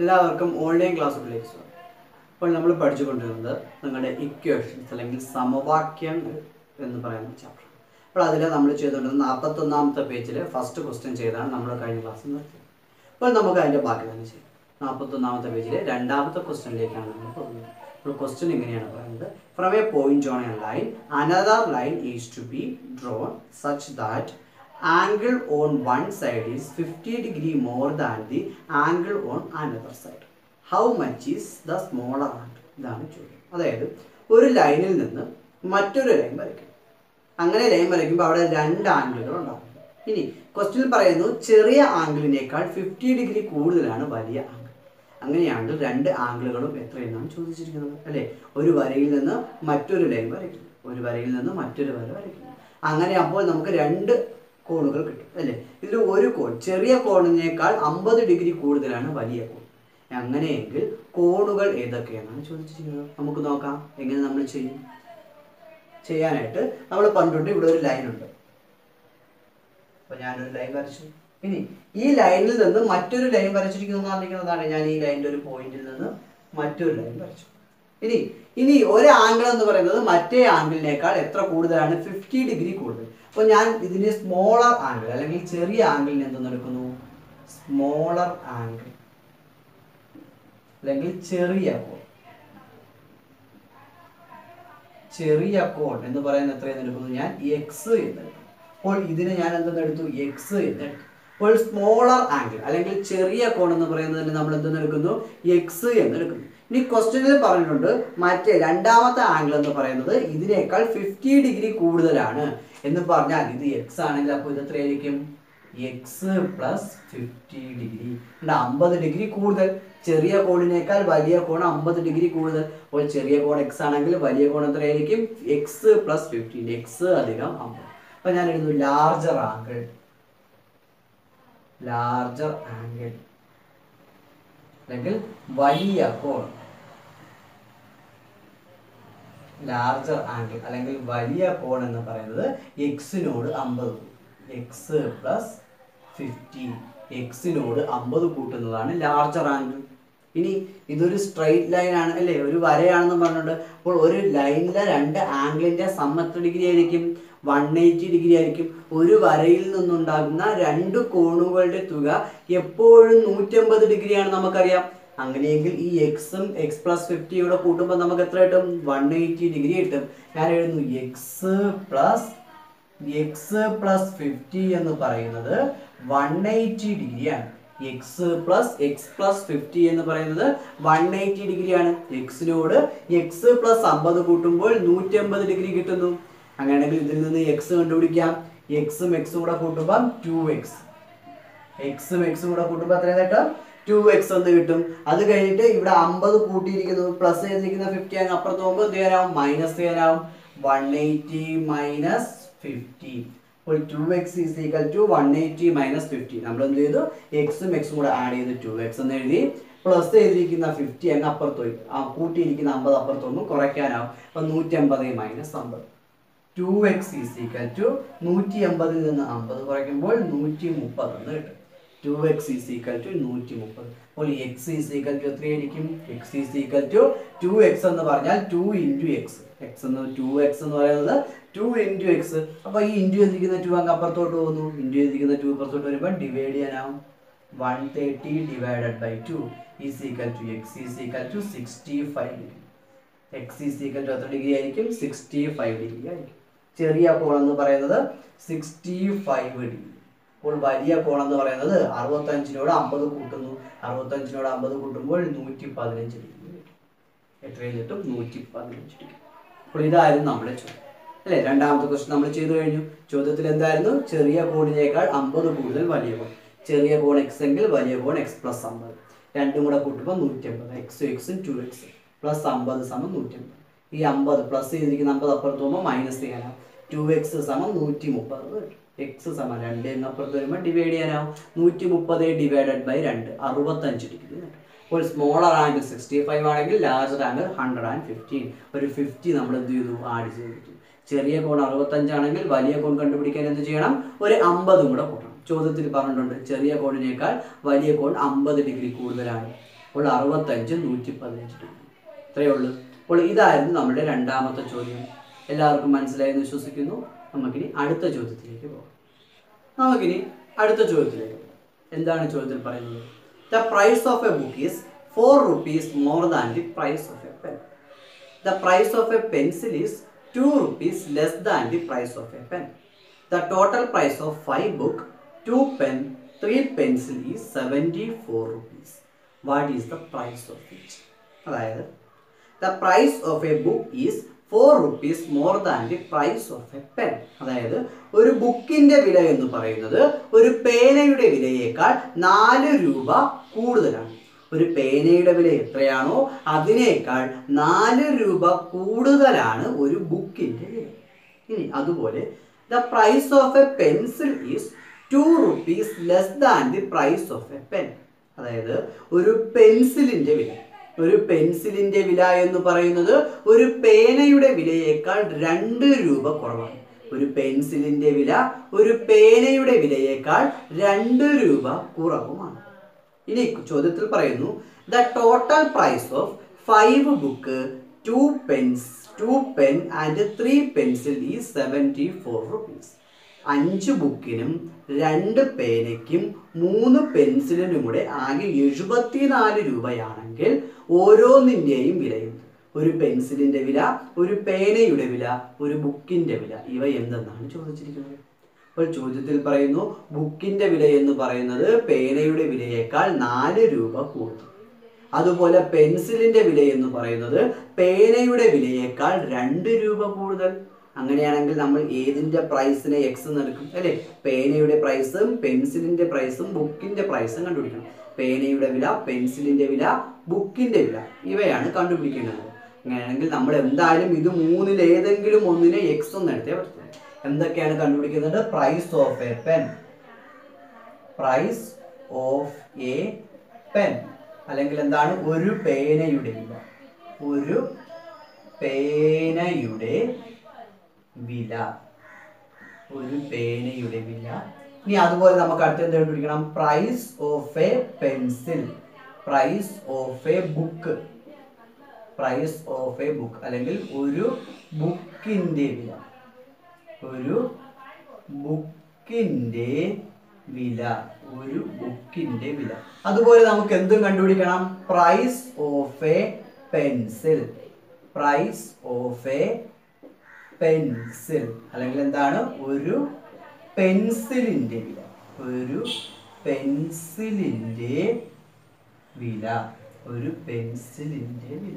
എല്ലാവർക്കും ഓൺലൈൻ ക്ലാസ്സുകളിലേക്ക് സ്വാഗതം അപ്പോൾ നമ്മൾ പഠിച്ചുകൊണ്ടിരുന്നത് നിങ്ങളുടെ ഇക്വേഷൻസ് അല്ലെങ്കിൽ സമവാക്യങ്ങൾ എന്ന് പറയുന്ന ചാപ്റ്റർ അപ്പോൾ അതിൽ നമ്മൾ ചെയ്തുകൊണ്ടിരുന്നത് നാൽപ്പത്തൊന്നാമത്തെ പേജിൽ ഫസ്റ്റ് ക്വസ്റ്റ്യൻ ചെയ്താണ് നമ്മൾ കഴിഞ്ഞ ക്ലാസ്സിൽ നിർത്തിയത് അപ്പോൾ നമുക്ക് അതിൻ്റെ ബാക്കി തന്നെ ചെയ്യാം നാൽപ്പത്തൊന്നാമത്തെ പേജിൽ രണ്ടാമത്തെ ക്വസ്റ്റ്യനിലേക്കാണ് നമ്മൾ പോകുന്നത് അപ്പോൾ ക്വസ്റ്റ്യൻ ഇങ്ങനെയാണ് പറയുന്നത് from a point on a line another line is to be drawn such that angle on one side is fifty degree more than the angle on another side how much is the smaller angle ഇതാണ് ചോദ്യം അതായത് ഒരു ലൈനിൽ നിന്ന് മറ്റൊരു line വരയ്ക്കും അങ്ങനെ line വരയ്ക്കുമ്പോൾ അവിടെ രണ്ട് ആംഗിളുകൾ ഉണ്ടാകും ഇനി ക്വസ്റ്റ്യൻ പറയുന്നു ചെറിയ ആംഗിളിനേക്കാൾ ഫിഫ്റ്റി ഡിഗ്രി കൂടുതലാണ് വലിയ ആംഗിൾ അങ്ങനെയാണെങ്കിൽ രണ്ട് ആംഗിളുകളും എത്രയെന്നാണ് ചോദിച്ചിരിക്കുന്നത് അല്ലേ ഒരു വരയിൽ നിന്ന് മറ്റൊരു ലൈൻ വരയ്ക്കുന്നു ഒരു വരയിൽ നിന്ന് മറ്റൊരു വര വരയ്ക്കുന്നു അങ്ങനെ അപ്പോൾ നമുക്ക് രണ്ട് കോണുകൾ കിട്ടും അല്ലേ ഇതിൽ ഒരു കോൺ ചെറിയ കോണിനേക്കാൾ അമ്പത് ഡിഗ്രി കൂടുതലാണ് വലിയ കോൺ അങ്ങനെയെങ്കിൽ കോണുകൾ ഏതൊക്കെയാണെന്നാണ് ചോദിച്ചിരിക്കുന്നത് നമുക്ക് നോക്കാം എങ്ങനെ നമ്മൾ ചെയ്യും ചെയ്യാനായിട്ട് നമ്മൾ പറഞ്ഞിട്ടുണ്ട് ഇവിടെ ഒരു ലൈൻ ഉണ്ട് അപ്പൊ ഞാനൊരു ലൈൻ വരച്ചു ഇനി ഈ ലൈനിൽ നിന്ന് മറ്റൊരു ലൈൻ വരച്ചിരിക്കുന്നു പറഞ്ഞിരിക്കുന്നതാണ് ഞാൻ ഈ ലൈനിന്റെ ഒരു പോയിന്റിൽ നിന്ന് മറ്റൊരു ലൈൻ വരച്ചു ഇനി ഇനി ഒരു ആംഗിൾ എന്ന് പറയുന്നത് മറ്റേ ആംഗിളിനേക്കാൾ എത്ര കൂടുതലാണ് ഫിഫ്റ്റി ഡിഗ്രി കൂടുതൽ അപ്പോൾ ഞാൻ ഇതിന് സ്മോളർ ആംഗിൾ അല്ലെങ്കിൽ ചെറിയ ആംഗിളിന് എന്തെന്ന് എടുക്കുന്നു സ്മോളർ ആംഗിൾ അല്ലെങ്കിൽ ചെറിയ കോൺ ചെറിയ കോൺ എന്ന് പറയുന്നത് എത്രയെന്ന് എടുക്കുന്നു ഞാൻ എക്സ് എന്ന് എടുക്കും അപ്പോൾ ഇതിനെ ഞാൻ എന്തെന്ന് എടുത്തു എക്സ് എന്ന് എടുത്തു അപ്പോൾ സ്മോളർ ആംഗിൾ അല്ലെങ്കിൽ ചെറിയ കോൺ എന്ന് പറയുന്നതിന് നമ്മൾ എന്തെന്ന് എടുക്കുന്നു എക്സ് എന്ന് എടുക്കുന്നു ഇനി ക്വസ്റ്റ്യനിൽ പറഞ്ഞിട്ടുണ്ട് മറ്റേ രണ്ടാമത്തെ ആംഗിൾ എന്ന് പറയുന്നത് ഇതിനേക്കാൾ ഫിഫ്റ്റി ഡിഗ്രി കൂടുതലാണ് എന്ന് പറഞ്ഞാൽ ഇത് എക്സ് ആണെങ്കിൽ അപ്പോൾ ഇത് എത്രയായിരിക്കും എക്സ് പ്ലസ് ഫിഫ്റ്റി ഡിഗ്രി അമ്പത് ഡിഗ്രി കൂടുതൽ ചെറിയ കോണിനേക്കാൾ വലിയ കോൺ അമ്പത് ഡിഗ്രി കൂടുതൽ അപ്പോൾ ചെറിയ കോൺ എക്സ് ആണെങ്കിൽ വലിയ കോൺ എത്രയായിരിക്കും എക്സ് പ്ലസ് ഫിഫ്റ്റീൻ എക്സ് അധികം അമ്പത് അപ്പൊ ഞാൻ എഴുതുന്നു ലാർജർ ആംഗിൾ ലാർജർ ആംഗിൾ അല്ലെങ്കിൽ വലിയ കോൺ ലാർജർ ആംഗിൾ അല്ലെങ്കിൽ വലിയ കോൺ എന്ന് പറയുന്നത് എക്സിനോട് അമ്പത് എക്സ് പ്ലസ് ഫിഫ്റ്റി എക്സിനോട് അമ്പത് കൂട്ടുന്നതാണ് ലാർജർ ആംഗിൾ ഇനി ഇതൊരു സ്ട്രൈറ്റ് ലൈൻ ആണ് അല്ലേ ഒരു വരയാണെന്ന് പറഞ്ഞിട്ടുണ്ട് അപ്പോൾ ഒരു ലൈനിലെ രണ്ട് ആംഗിളിന്റെ സം എത്ര ഡിഗ്രി ആയിരിക്കും വൺ എയ്റ്റി ഡിഗ്രി ആയിരിക്കും ഒരു വരയിൽ നിന്നുണ്ടാകുന്ന രണ്ട് കോണുകളുടെ തുക എപ്പോഴും നൂറ്റമ്പത് ഡിഗ്രിയാണ് നമുക്കറിയാം അങ്ങനെയെങ്കിൽ ഈ എക്സും എക്സ് പ്ലസ് ഫിഫ്റ്റി കൂടെ കൂട്ടുമ്പോൾ നമുക്ക് എത്ര കിട്ടും വൺ എയ്റ്റി ഡിഗ്രി കിട്ടും ഞാൻ എഴുതുന്നു x plus x plus fifty എന്ന് പറയുന്നത് വൺ എയ്റ്റി ഡിഗ്രിയാണ് x plus x plus fifty എന്ന് പറയുന്നത് വൺ എയ്റ്റി ഡിഗ്രിയാണ് എക്സിനോട് എക്സ് പ്ലസ് അമ്പത് കൂട്ടുമ്പോൾ നൂറ്റി അമ്പത് ഡിഗ്രി കിട്ടുന്നു അങ്ങനെയാണെങ്കിൽ ഇതിൽ നിന്ന് എക്സ് കണ്ടുപിടിക്കാം എക്സും എക്സും കൂടെ കൂട്ടുമ്പോൾ ടു എക്സ് എക്സും എക്സും കൂടെ കൂട്ടുമ്പോൾ എത്ര കിട്ടും ടു എക്സ് എന്ന് കിട്ടും അത് കഴിഞ്ഞിട്ട് ഇവിടെ അമ്പത് കൂട്ടിയിരിക്കുന്നു പ്ലസ് ചെയ്തിരിക്കുന്ന ഫിഫ്റ്റി അങ്ങ് അപ്പുറത്ത് പോകുമ്പോൾ എന്ത് ചെയ്യാനാവും മൈനസ് ചെയ്യാനാവും വൺ എയ്റ്റി മൈനസ് ഫിഫ്റ്റി അപ്പോൾ two x is equal to one eighty minus fifty നമ്മൾ എന്ത് ചെയ്തു എക്സും എക്സും കൂടെ ആഡ് ചെയ്ത് ടു എക്സ് എന്ന് എഴുതി പ്ലസ് ചെയ്തിരിക്കുന്ന ഫിഫ്റ്റി അങ്ങ് അപ്പുറത്ത് പോയി ആ കൂട്ടിയിരിക്കുന്ന അമ്പത് അപ്പുറത്ത് ഒന്നും കുറയ്ക്കാനാവും അപ്പം നൂറ്റി അമ്പത് മൈനസ് അമ്പത് two x is equal to നൂറ്റി അമ്പതിൽ നിന്ന് അമ്പത് കുറയ്ക്കുമ്പോൾ നൂറ്റി മുപ്പത് എന്ന് കിട്ടും two x is equal to നൂറ്റി മുപ്പത് അപ്പോൾ എക്സ് ഈസ് ഈക്വൽ ടു എത്രയായിരിക്കും x is equal to two x എന്ന് പറഞ്ഞാൽ ടു ഇൻറ്റു എക്സ് എക്സ് എന്ന് ടു എക്സ് എന്ന് പറയുന്നത് ടു ഇൻറ്റു എക്സ് അപ്പോൾ ഈ ഇൻറ്റു ചെയ്തിരിക്കുന്ന ടു അങ്ങ് അപ്പുറത്തോട്ട് പോകുന്നു ഇൻറ്റു ചെയ്തിരിക്കുന്ന ടു അപ്പുറത്തോട്ട് വരുമ്പോൾ ഡിവൈഡ് ചെയ്യാനാവും one thirty divided by two is equal to x is equal to sixty five degree x is equal to എത്ര ഡിഗ്രി ആയിരിക്കും സിക്സ്റ്റി ഫൈവ് ഡിഗ്രി ആയിരിക്കും ചെറിയ കോൺ എന്ന് പറയുന്നത് സിക്സ്റ്റി ഫൈവ് ഡിഗ്രി അപ്പോൾ വലിയ കോൺ എന്ന് പറയുന്നത് അറുപത്തഞ്ചിനോട് അമ്പത് കൂട്ടുന്നു അറുപത്തഞ്ചിനോട് അമ്പത് കൂട്ടുമ്പോൾ നൂറ്റി പതിനഞ്ച് ഡിഗ്രി കിട്ടും എത്രയും കിട്ടും നൂറ്റി പതിനഞ്ച് ഡിഗ്രി അപ്പോൾ ഇതായിരുന്നു നമ്മുടെ ചോദ്യം അല്ലേ രണ്ടാമത്തെ ക്വസ്റ്റ്യൻ നമ്മൾ ചെയ്തു കഴിഞ്ഞു ചോദ്യത്തിൽ എന്തായിരുന്നു ചെറിയ കോണിനേക്കാൾ അമ്പത് കൂടുതൽ വലിയ കോൺ ചെറിയ കോൺ എക്സ് എങ്കിൽ വലിയ കോൺ എക്സ് പ്ലസ് അമ്പത് രണ്ടും കൂടെ കൂട്ടുമ്പോൾ നൂറ്റി അമ്പത് എക്സും എക്സും ടു എക്സ് പ്ലസ് അമ്പത് സമം നൂറ്റി അമ്പത് ഈ അമ്പത് പ്ലസ് ചെയ്തിരിക്കുന്ന അമ്പത് അപ്പുറത്ത് പോകുമ്പോൾ മൈനസ് ചെയ്യാനാവും ടു എക്സ് സമം നൂറ്റി മുപ്പത് എക്സ് സമം രണ്ട് എന്നപ്പുറത്ത് വരുമ്പോൾ ഡിവൈഡ് ചെയ്യാനാവും നൂറ്റി മുപ്പത് ഡിവൈഡഡ് ബൈ രണ്ട് അറുപത്തഞ്ച് ഡിഗ്രി കിട്ടും അപ്പോൾ സ്മോളർ ആംഗിൾ സിക്സ്റ്റി ഫൈവ് ആണെങ്കിൽ larger angle hundred and fifteen ഒരു ഫിഫ്റ്റി നമ്മൾ എന്ത് ചെയ്തു ആഡ് ചെയ്തു ചെറിയ കോൺ അറുപത്തഞ്ചാണെങ്കിൽ വലിയ കോൺ കണ്ടുപിടിക്കാൻ എന്ത് ചെയ്യണം ഒരു അമ്പതും കൂടെ കൂട്ടണം ചോദ്യത്തിൽ പറഞ്ഞിട്ടുണ്ട് ചെറിയ കോണിനേക്കാൾ വലിയ കോൺ അമ്പത് ഡിഗ്രി കൂടുതലാണ് അപ്പോൾ അറുപത്തഞ്ച് നൂറ്റി പതിനഞ്ച് ഡിഗ്രി ഇത്രയേ ഉള്ളൂ അപ്പോൾ ഇതായിരുന്നു നമ്മുടെ രണ്ടാമത്തെ ചോദ്യം എല്ലാവർക്കും മനസ്സിലായെന്ന് വിശ്വസിക്കുന്നു നമുക്കിനി അടുത്ത ചോദ്യത്തിലേക്ക് പോകാം നമുക്കിനി അടുത്ത ചോദ്യത്തിലേക്ക് പോകാം എന്താണ് ചോദ്യത്തിൽ പറയുന്നത് the price of a book is four rupees more than the price of a pen The price of a pencil is 2 rupees less than the price of a pen. The total price of 5 book, 2 pen, 3 pencil is 74 rupees. What is the price of each? അതായത് the price of a book is 4 rupees more than the price of a pen. അതായത് ഒരു ബുക്കിന്റെ വില എന്ന് പറയുന്നത് ഒരു പേനയുടെ വിലയേക്കാൾ നാല് രൂപ കൂടുതലാണ് ഒരു പേനയുടെ വില എത്രയാണോ അതിനേക്കാൾ നാല് രൂപ കൂടുതലാണ് ഒരു ബുക്കിന്റെ വില ഇനി അതുപോലെ the price of a pencil is two rupees less than the price of a pen അതായത് ഒരു പെൻസിലിന്റെ വില ഒരു പെൻസിലിന്റെ വില എന്ന് പറയുന്നത് ഒരു പേനയുടെ വിലയേക്കാൾ രണ്ട് രൂപ കുറവാണ് ഒരു പെൻസിലിന്റെ വില ഒരു പേനയുടെ വിലയേക്കാൾ രണ്ട് രൂപ കുറവുമാണ് ഇനി ചോദ്യത്തിൽ പറയുന്നു the total price of five book two pens two pen and three pencil ഈ സെവൻറ്റി ഫോർ റുപ്പീസ് അഞ്ച് ബുക്കിനും രണ്ട് പേനയ്ക്കും മൂന്ന് പെൻസിലിനും കൂടെ ആകെ എഴുപത്തിനാല് രൂപയാണെങ്കിൽ ഓരോന്നിൻ്റെയും വിലയുണ്ട് ഒരു പെൻസിലിന്റെ വില ഒരു പേനയുടെ വില ഒരു ബുക്കിന്റെ വില ഇവ എന്തെന്നാണ് ചോദിച്ചിരിക്കുന്നത് അപ്പോൾ ചോദ്യത്തിൽ പറയുന്നു ബുക്കിന്റെ വില എന്ന് പറയുന്നത് പേനയുടെ വിലയേക്കാൾ നാല് രൂപ കൂടുതൽ അതുപോലെ പെൻസിലിന്റെ വില എന്ന് പറയുന്നത് പേനയുടെ വിലയേക്കാൾ രണ്ട് രൂപ കൂടുതൽ അങ്ങനെയാണെങ്കിൽ നമ്മൾ ഏതിന്റെ പ്രൈസിനെ എക്സ് എന്ന് എടുക്കും അല്ലേ പേനയുടെ പ്രൈസും പെൻസിലിന്റെ പ്രൈസും ബുക്കിന്റെ പ്രൈസും കണ്ടുപിടിക്കണം പേനയുടെ വില പെൻസിലിന്റെ വില ബുക്കിന്റെ വില ഇവയാണ് കണ്ടുപിടിക്കേണ്ടത് അങ്ങനെയാണെങ്കിൽ നമ്മൾ എന്തായാലും ഇത് മൂന്നിൽ ഏതെങ്കിലും ഒന്നിനെ എക്സ് എന്ന് എടുത്തേ പറ്റുള്ളൂ എന്തൊക്കെയാണ് കണ്ടുപിടിക്കുന്നത് price of a pen price of a pen അല്ലെങ്കിൽ എന്താണ് ഒരു പേനയുടെ വില ഒരു പേനയുടെ വില ഒരു പേനയുടെ വില ഇനി അതുപോലെ നമുക്ക് അടുത്ത എന്ത് കണ്ടുപിടിക്കണം price of a pencil price of a book price of a book അല്ലെങ്കിൽ ഒരു ബുക്കിന്റെ വില ഒരു ബുക്കിന്റെ വില ഒരു ബുക്കിന്റെ വില അതുപോലെ നമുക്ക് എന്തും കണ്ടുപിടിക്കണം price of a pencil price of a pencil അല്ലെങ്കിൽ എന്താണ് ഒരു പെൻസിലിന്റെ വില ഒരു പെൻസിലിന്റെ വില ഒരു പെൻസിലിന്റെ വില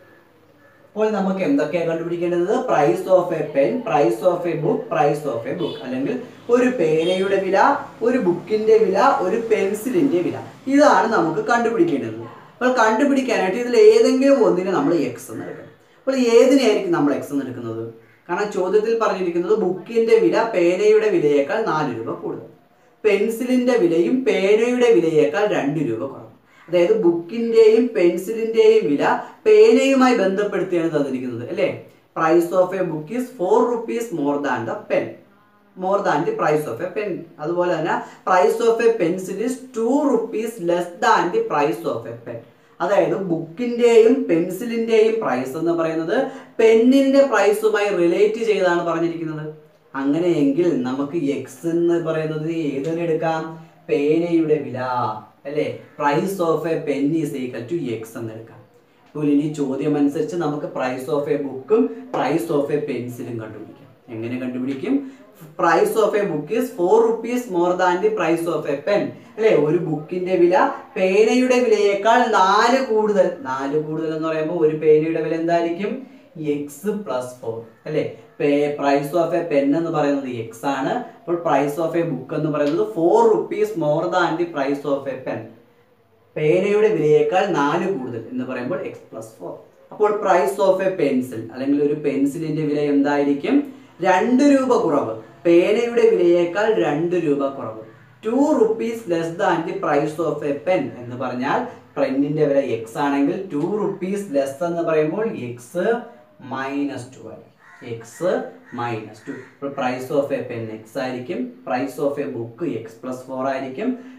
അപ്പോൾ നമുക്ക് എന്തൊക്കെയാണ് കണ്ടുപിടിക്കേണ്ടത് price of a pen price of a book price of a book അല്ലെങ്കിൽ ഒരു പേനയുടെ വില ഒരു ബുക്കിന്റെ വില ഒരു പെൻസിലിന്റെ വില ഇതാണ് നമുക്ക് കണ്ടുപിടിക്കേണ്ടത് അപ്പോൾ കണ്ടുപിടിക്കാനായിട്ട് ഇതിൽ ഏതെങ്കിലും ഒന്നിനെ നമ്മൾ എക്സ് എന്ന് എടുക്കണം അപ്പോൾ ഏതിനായിരിക്കും നമ്മൾ എക്സ് എന്ന് എടുക്കുന്നത് കാരണം ചോദ്യത്തിൽ പറഞ്ഞിരിക്കുന്നത് ബുക്കിന്റെ വില പേനയുടെ വിലയേക്കാൾ നാല് രൂപ കൂടുതൽ പെൻസിലിന്റെ വിലയും പേനയുടെ വിലയേക്കാൾ രണ്ട് രൂപ കുറവ് അതായത് ബുക്കിന്റെയും പെൻസിലിന്റെയും വില പേനയുമായി ബന്ധപ്പെടുത്തിയാണ് തന്നിരിക്കുന്നത് അല്ലേ price of a book is four rupees more than the pen more than the price of a pen അതുപോലെ തന്നെ price of a pencil is two rupees less than the price of a pen അതായത് ബുക്കിന്റെയും പെൻസിലിന്റെയും price എന്ന് പറയുന്നത് പെന്നിന്റെ പ്രൈസുമായി relate ചെയ്താണ് പറഞ്ഞിരിക്കുന്നത് അങ്ങനെയെങ്കിൽ നമുക്ക് എക്സ് എന്ന് പറയുന്നത് ഏതിനെ എടുക്കാം പേനയുടെ വില അല്ലേ price of a pen is equal to x എന്ന് എടുക്കാം അപ്പോൾ ഇനി ചോദ്യം അനുസരിച്ച് നമുക്ക് പ്രൈസ് ഓഫ് എ ബുക്കും പ്രൈസ് ഓഫ് എ പെൻസിലും കണ്ടുപിടിക്കാം എങ്ങനെ കണ്ടുപിടിക്കും price of a book is four rupees more than the price of a pen അല്ലെ ഒരു ബുക്കിന്റെ വില പേനയുടെ വിലയേക്കാൾ നാല് കൂടുതൽ നാല് കൂടുതൽ എന്ന് പറയുമ്പോൾ ഒരു പേനയുടെ വില എന്തായിരിക്കും എക്സ് പ്ലസ് ഫോർ അല്ലെ പ്രൈസ് ഓഫ് എ പെൻ എന്ന് പറയുന്നത് എക്സ് ആണ് അപ്പോൾ പ്രൈസ് ഓഫ് എ ബുക്ക് എന്ന് പറയുന്നത് four rupees more than the price of a pen പേനയുടെ വിലയേക്കാൾ നാല് കൂടുതൽ എന്ന് പറയുമ്പോൾ എക്സ് പ്ലസ് ഫോർ അപ്പോൾ പ്രൈസ് ഓഫ് എ പെൻസിൽ അല്ലെങ്കിൽ ഒരു പെൻസിലിന്റെ വില എന്തായിരിക്കും രണ്ട് രൂപ കുറവ് പേനയുടെ വിലയേക്കാൾ രണ്ട് രൂപ കുറവ് two rupees less than the price of a pen എന്ന് പറഞ്ഞാൽ പെന്നിന്റെ വില എക്സ് ആണെങ്കിൽ ടു റുപ്പീസ് ലെസ് എന്ന് പറയുമ്പോൾ എക്സ് മൈനസ് ടു ആയിരിക്കും എക്സ് മൈനസ് ടു ഇപ്പോൾ price of a pen x ആയിരിക്കും price of a book x plus four ആയിരിക്കും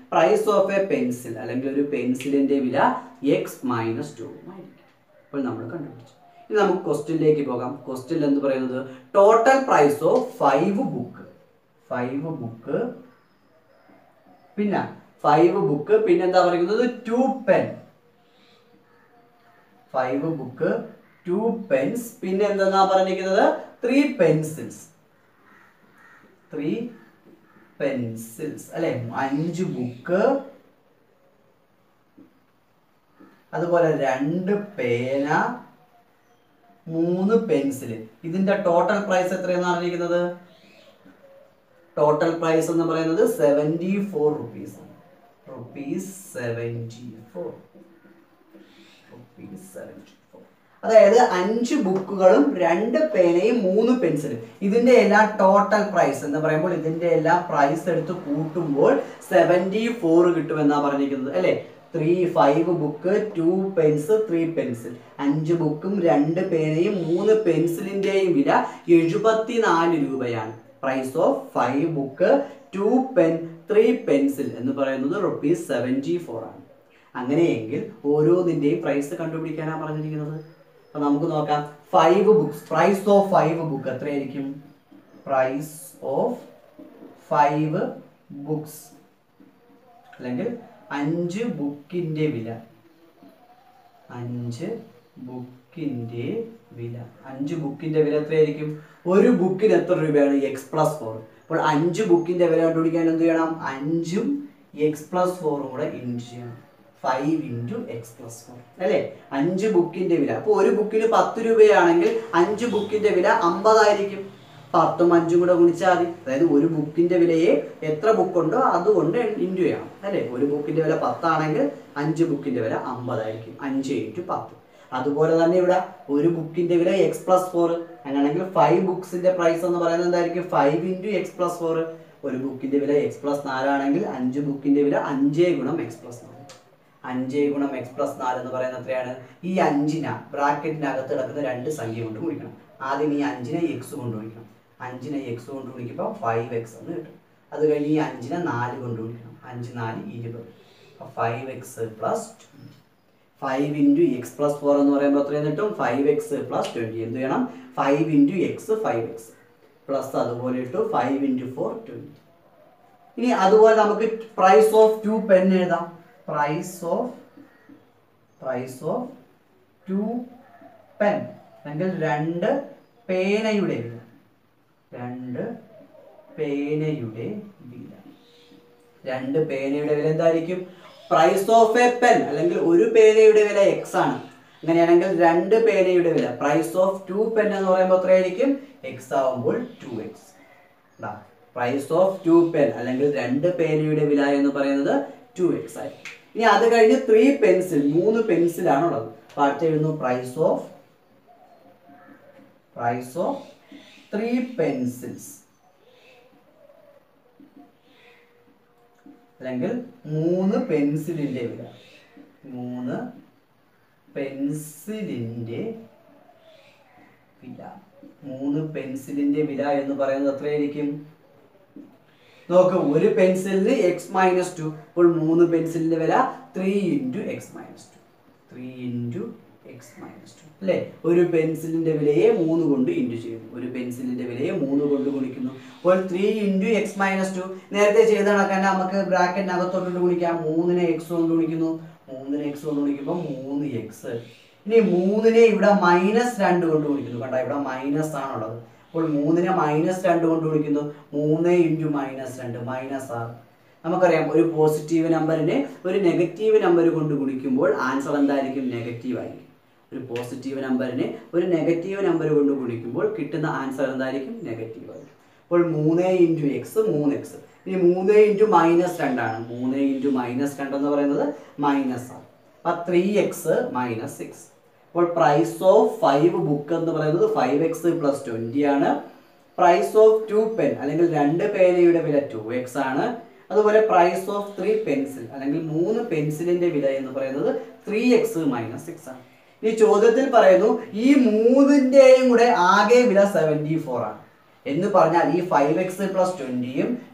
പ്രൈസ് ഓഫ് എ പെൻസിൽ അല്ലെങ്കിൽ ഒരു പെൻസിലിന്റെ വില എക്സ് മൈനസ് ടു ആയിരിക്കും അപ്പോൾ നമ്മൾ കണ്ടുപിടിച്ചു ഇനി നമുക്ക് ക്വസ്റ്റ്യനിലേക്ക് പോകാം ക്വസ്റ്റ്യൻ എന്ന് പറയുന്നത് total price of five book five book പിന്നെ ഫൈവ് ബുക്ക് പിന്നെ എന്താ പറയുന്നത് two pen five book two pens പിന്നെ എന്താ പറഞ്ഞിരിക്കുന്നത് ത്രീ പെൻസിൽസ് ത്രീ പെൻസിൽസ് അല്ലെ അഞ്ച് ബുക്ക് അതുപോലെ രണ്ട് പേന മൂന്ന് പെൻസിൽ ഇതിന്റെ ടോട്ടൽ പ്രൈസ് എത്രയെന്ന് പറഞ്ഞിരിക്കുന്നത് ടോട്ടൽ പ്രൈസ് എന്ന് പറയുന്നത് സെവൻറ്റി ഫോർ റുപ്പീസ് ആണ് rupees seventy four rupees seventy four അതായത് അഞ്ച് ബുക്കുകളും രണ്ട് പേനയും മൂന്ന് പെൻസിലും ഇതിന്റെ എല്ലാം ടോട്ടൽ പ്രൈസ് എന്ന് പറയുമ്പോൾ ഇതിന്റെ എല്ലാം പ്രൈസ് എടുത്ത് കൂട്ടുമ്പോൾ സെവൻറ്റി ഫോർ കിട്ടുമെന്നാണ് പറഞ്ഞിരിക്കുന്നത് അല്ലേ three five book two pens three pencil അഞ്ച് ബുക്കും രണ്ട് പേനയും മൂന്ന് പെൻസിലിന്റെയും വില എഴുപത്തിനാല് രൂപയാണ് price of five book two pen three pencil എന്ന് പറയുന്നത് റുപ്പീസ് സെവൻറ്റി ഫോർ ആണ് അങ്ങനെയെങ്കിൽ ഓരോന്നിന്റെയും പ്രൈസ് കണ്ടുപിടിക്കാനാണ് പറഞ്ഞിരിക്കുന്നത് അപ്പൊ നമുക്ക് നോക്കാം five books price of five book എത്രയായിരിക്കും പ്രൈസ് ഓഫ് ഫൈവ് ബുക്സ് അല്ലെങ്കിൽ അഞ്ച് ബുക്കിന്റെ വില അഞ്ച് ബുക്കിന്റെ വില അഞ്ച് ബുക്കിന്റെ വില എത്രയായിരിക്കും ഒരു ബുക്കിന് എത്ര രൂപയാണ് എക്സ് പ്ലസ് ഫോർ അപ്പോൾ അഞ്ച് ബുക്കിന്റെ വില കണ്ടുപിടിക്കാൻ എന്ത് ചെയ്യണം അഞ്ചും എക്സ് പ്ലസ് ഫോറും കൂടെ ഇൻറ്റു ചെയ്യണം five into x plus four അല്ലേ അഞ്ച് ബുക്കിന്റെ വില അപ്പോൾ ഒരു ബുക്കിന് പത്ത് രൂപയാണെങ്കിൽ അഞ്ച് ബുക്കിന്റെ വില അമ്പതായിരിക്കും പത്തും അഞ്ചും കൂടെ ഗുണിച്ചാൽ മതി അതായത് ഒരു ബുക്കിന്റെ വിലയെ എത്ര ബുക്കുണ്ടോ അതുകൊണ്ട് ഇൻറ്റു ചെയ്യണം അല്ലേ ഒരു ബുക്കിന്റെ വില പത്താണെങ്കിൽ അഞ്ച് ബുക്കിന്റെ വില അമ്പതായിരിക്കും അഞ്ച് ഇൻറ്റു പത്ത് അതുപോലെ തന്നെ ഇവിടെ ഒരു ബുക്കിന്റെ വില എക്സ് പ്ലസ് ഫോർ അങ്ങനെയാണെങ്കിൽ ഫൈവ് ബുക്സിന്റെ പ്രൈസ് എന്ന് പറയുന്നത് എന്തായിരിക്കും five into x plus four ഒരു ബുക്കിന്റെ വില എക്സ് പ്ലസ് നാലാണെങ്കിൽ അഞ്ച് ബുക്കിന്റെ വില അഞ്ചേ ഗുണം എക്സ് പ്ലസ് നാല് അഞ്ച് ഗുണം എക്സ് പ്ലസ് നാല് എന്ന് പറയുന്നത് എത്രയാണ് ഈ അഞ്ചിന ബ്രാക്കറ്റിനകത്ത് കിടക്കുന്ന രണ്ട് സംഖ്യ കൊണ്ട് ഗുണിക്കണം ആദ്യം ഈ അഞ്ചിനെ എക്സ് കൊണ്ട് ഗുണിക്കണം അഞ്ചിനെ എക്സ് കൊണ്ട് ഗുണിക്കുമ്പോൾ ഫൈവ് എക്സ് എന്ന് കിട്ടും അത് കഴിഞ്ഞ് ഈ അഞ്ചിനെ നാല് കൊണ്ട് ഗുണിക്കണം അഞ്ച് നാല് ഇരുപത് അപ്പോൾ five x plus five into x plus four എന്ന് പറയുമ്പോൾ എത്രയും കിട്ടും ഫൈവ് എക്സ് പ്ലസ് ട്വൻറ്റി എന്ത് ചെയ്യണം five into x five x plus അതുപോലെ ഇട്ടു ഫൈവ് ഇൻറ്റു ഫോർ ട്വൻറ്റി ഇനി അതുപോലെ നമുക്ക് പ്രൈസ് ഓഫ് ടു പെൻ എഴുതാം price of price of two pen അല്ലെങ്കിൽ രണ്ട് പേനയുടെ വില രണ്ട് പേനയുടെ വില രണ്ട് പേനയുടെ വില എന്തായിരിക്കും പ്രൈസ് ഓഫ് എ പെൻ അല്ലെങ്കിൽ ഒരു പേനയുടെ വില എക്സ് ആണ് അങ്ങനെയാണെങ്കിൽ രണ്ട് പേനയുടെ വില പ്രൈസ് ഓഫ് ടു പെൻ എന്ന് പറയുമ്പോൾ എത്രയായിരിക്കും എക്സ് ആവുമ്പോൾ two x price of two pen അല്ലെങ്കിൽ രണ്ട് പേനയുടെ വില എന്ന് പറയുന്നത് ടു എക്സ് ആയിരിക്കും ഇനി അത് കഴിഞ്ഞ് ത്രീ പെൻസിൽ മൂന്ന് പെൻസിലാണ് ഉള്ളത് അപ്പൊ അടുത്ത് എഴുതുന്നു price of price of three pencils അല്ലെങ്കിൽ മൂന്ന് പെൻസിലിന്റെ വില മൂന്ന് പെൻസിലിന്റെ വില മൂന്ന് പെൻസിലിന്റെ വില എന്ന് പറയുന്നത് എത്രയായിരിക്കും നോക്ക് ഒരു പെൻസിലിന് എക്സ് മൈനസ് ടു അപ്പോൾ മൂന്ന് പെൻസിലിന്റെ വില three into x minus two three into x minus two അല്ലേ ഒരു പെൻസിലിന്റെ വിലയെ മൂന്ന് കൊണ്ട് ഇൻറ്റു ചെയ്യുന്നു ഒരു പെൻസിലിന്റെ വിലയെ മൂന്ന് കൊണ്ട് ഗുണിക്കുന്നു അപ്പോൾ three into x minus two നേരത്തെ ചെയ്ത കണക്കാൻ നമുക്ക് ബ്രാക്കറ്റിനകത്തോട്ട് ഗുണിക്കാം മൂന്നിനെ എക്സ് കൊണ്ട് ഗുണിക്കുന്നു മൂന്നിനെ എക്സ് കൊണ്ട് ഗുണിക്കുമ്പോൾ മൂന്ന് എക്സ് ഇനി മൂന്നിനെ ഇവിടെ മൈനസ് രണ്ട് കൊണ്ട് ഗുണിക്കുന്നു കണ്ട ഇവിടെ മൈനസ് ആണുള്ളത് അപ്പോൾ മൂന്നിനെ മൈനസ് രണ്ട് കൊണ്ട് ഗുണിക്കുന്നു മൂന്ന് ഇൻറ്റു മൈനസ് രണ്ട് മൈനസ് ആറ് നമുക്കറിയാം ഒരു പോസിറ്റീവ് നമ്പറിനെ ഒരു നെഗറ്റീവ് നമ്പർ കൊണ്ട് ഗുണിക്കുമ്പോൾ ആൻസർ എന്തായിരിക്കും നെഗറ്റീവ് ആയിരിക്കും ഒരു പോസിറ്റീവ് നമ്പറിനെ ഒരു നെഗറ്റീവ് നമ്പർ കൊണ്ട് ഗുണിക്കുമ്പോൾ കിട്ടുന്ന ആൻസർ എന്തായിരിക്കും നെഗറ്റീവ് ആയിരിക്കും അപ്പോൾ മൂന്ന് ഇൻറ്റു എക്സ് മൂന്ന് എക്സ് ഇനി മൂന്ന് ഇൻറ്റു മൈനസ് രണ്ടാണ് മൂന്ന് ഇൻറ്റു മൈനസ് രണ്ട് എന്ന് പറയുന്നത് മൈനസ് ആണ് അപ്പം ത്രീ എക്സ് മൈനസ് സിക്സ് അപ്പോൾ പ്രൈസ് ഓഫ് ഫൈവ് ബുക്ക് എന്ന് പറയുന്നത് ഫൈവ് എക്സ് പ്ലസ് ട്വൻറ്റി ആണ് പ്രൈസ് ഓഫ് ടു പെൻ അല്ലെങ്കിൽ രണ്ട് പേനയുടെ വില ടു എക്സ് ആണ് അതുപോലെ പ്രൈസ് ഓഫ് ത്രീ പെൻസിൽ അല്ലെങ്കിൽ മൂന്ന് പെൻസിലിന്റെ വില എന്ന് പറയുന്നത് ത്രീ എക്സ് മൈനസ് സിക്സ് ആണ് ഈ ചോദ്യത്തിൽ പറയുന്നു ഈ മൂന്നിന്റെയും കൂടെ ആകെ വില സെവൻറ്റി ഫോർ ആണ് എന്ന് പറഞ്ഞാൽ ഈ ഫൈവ് എക്സ് പ്ലസ് ട്വന്റിയും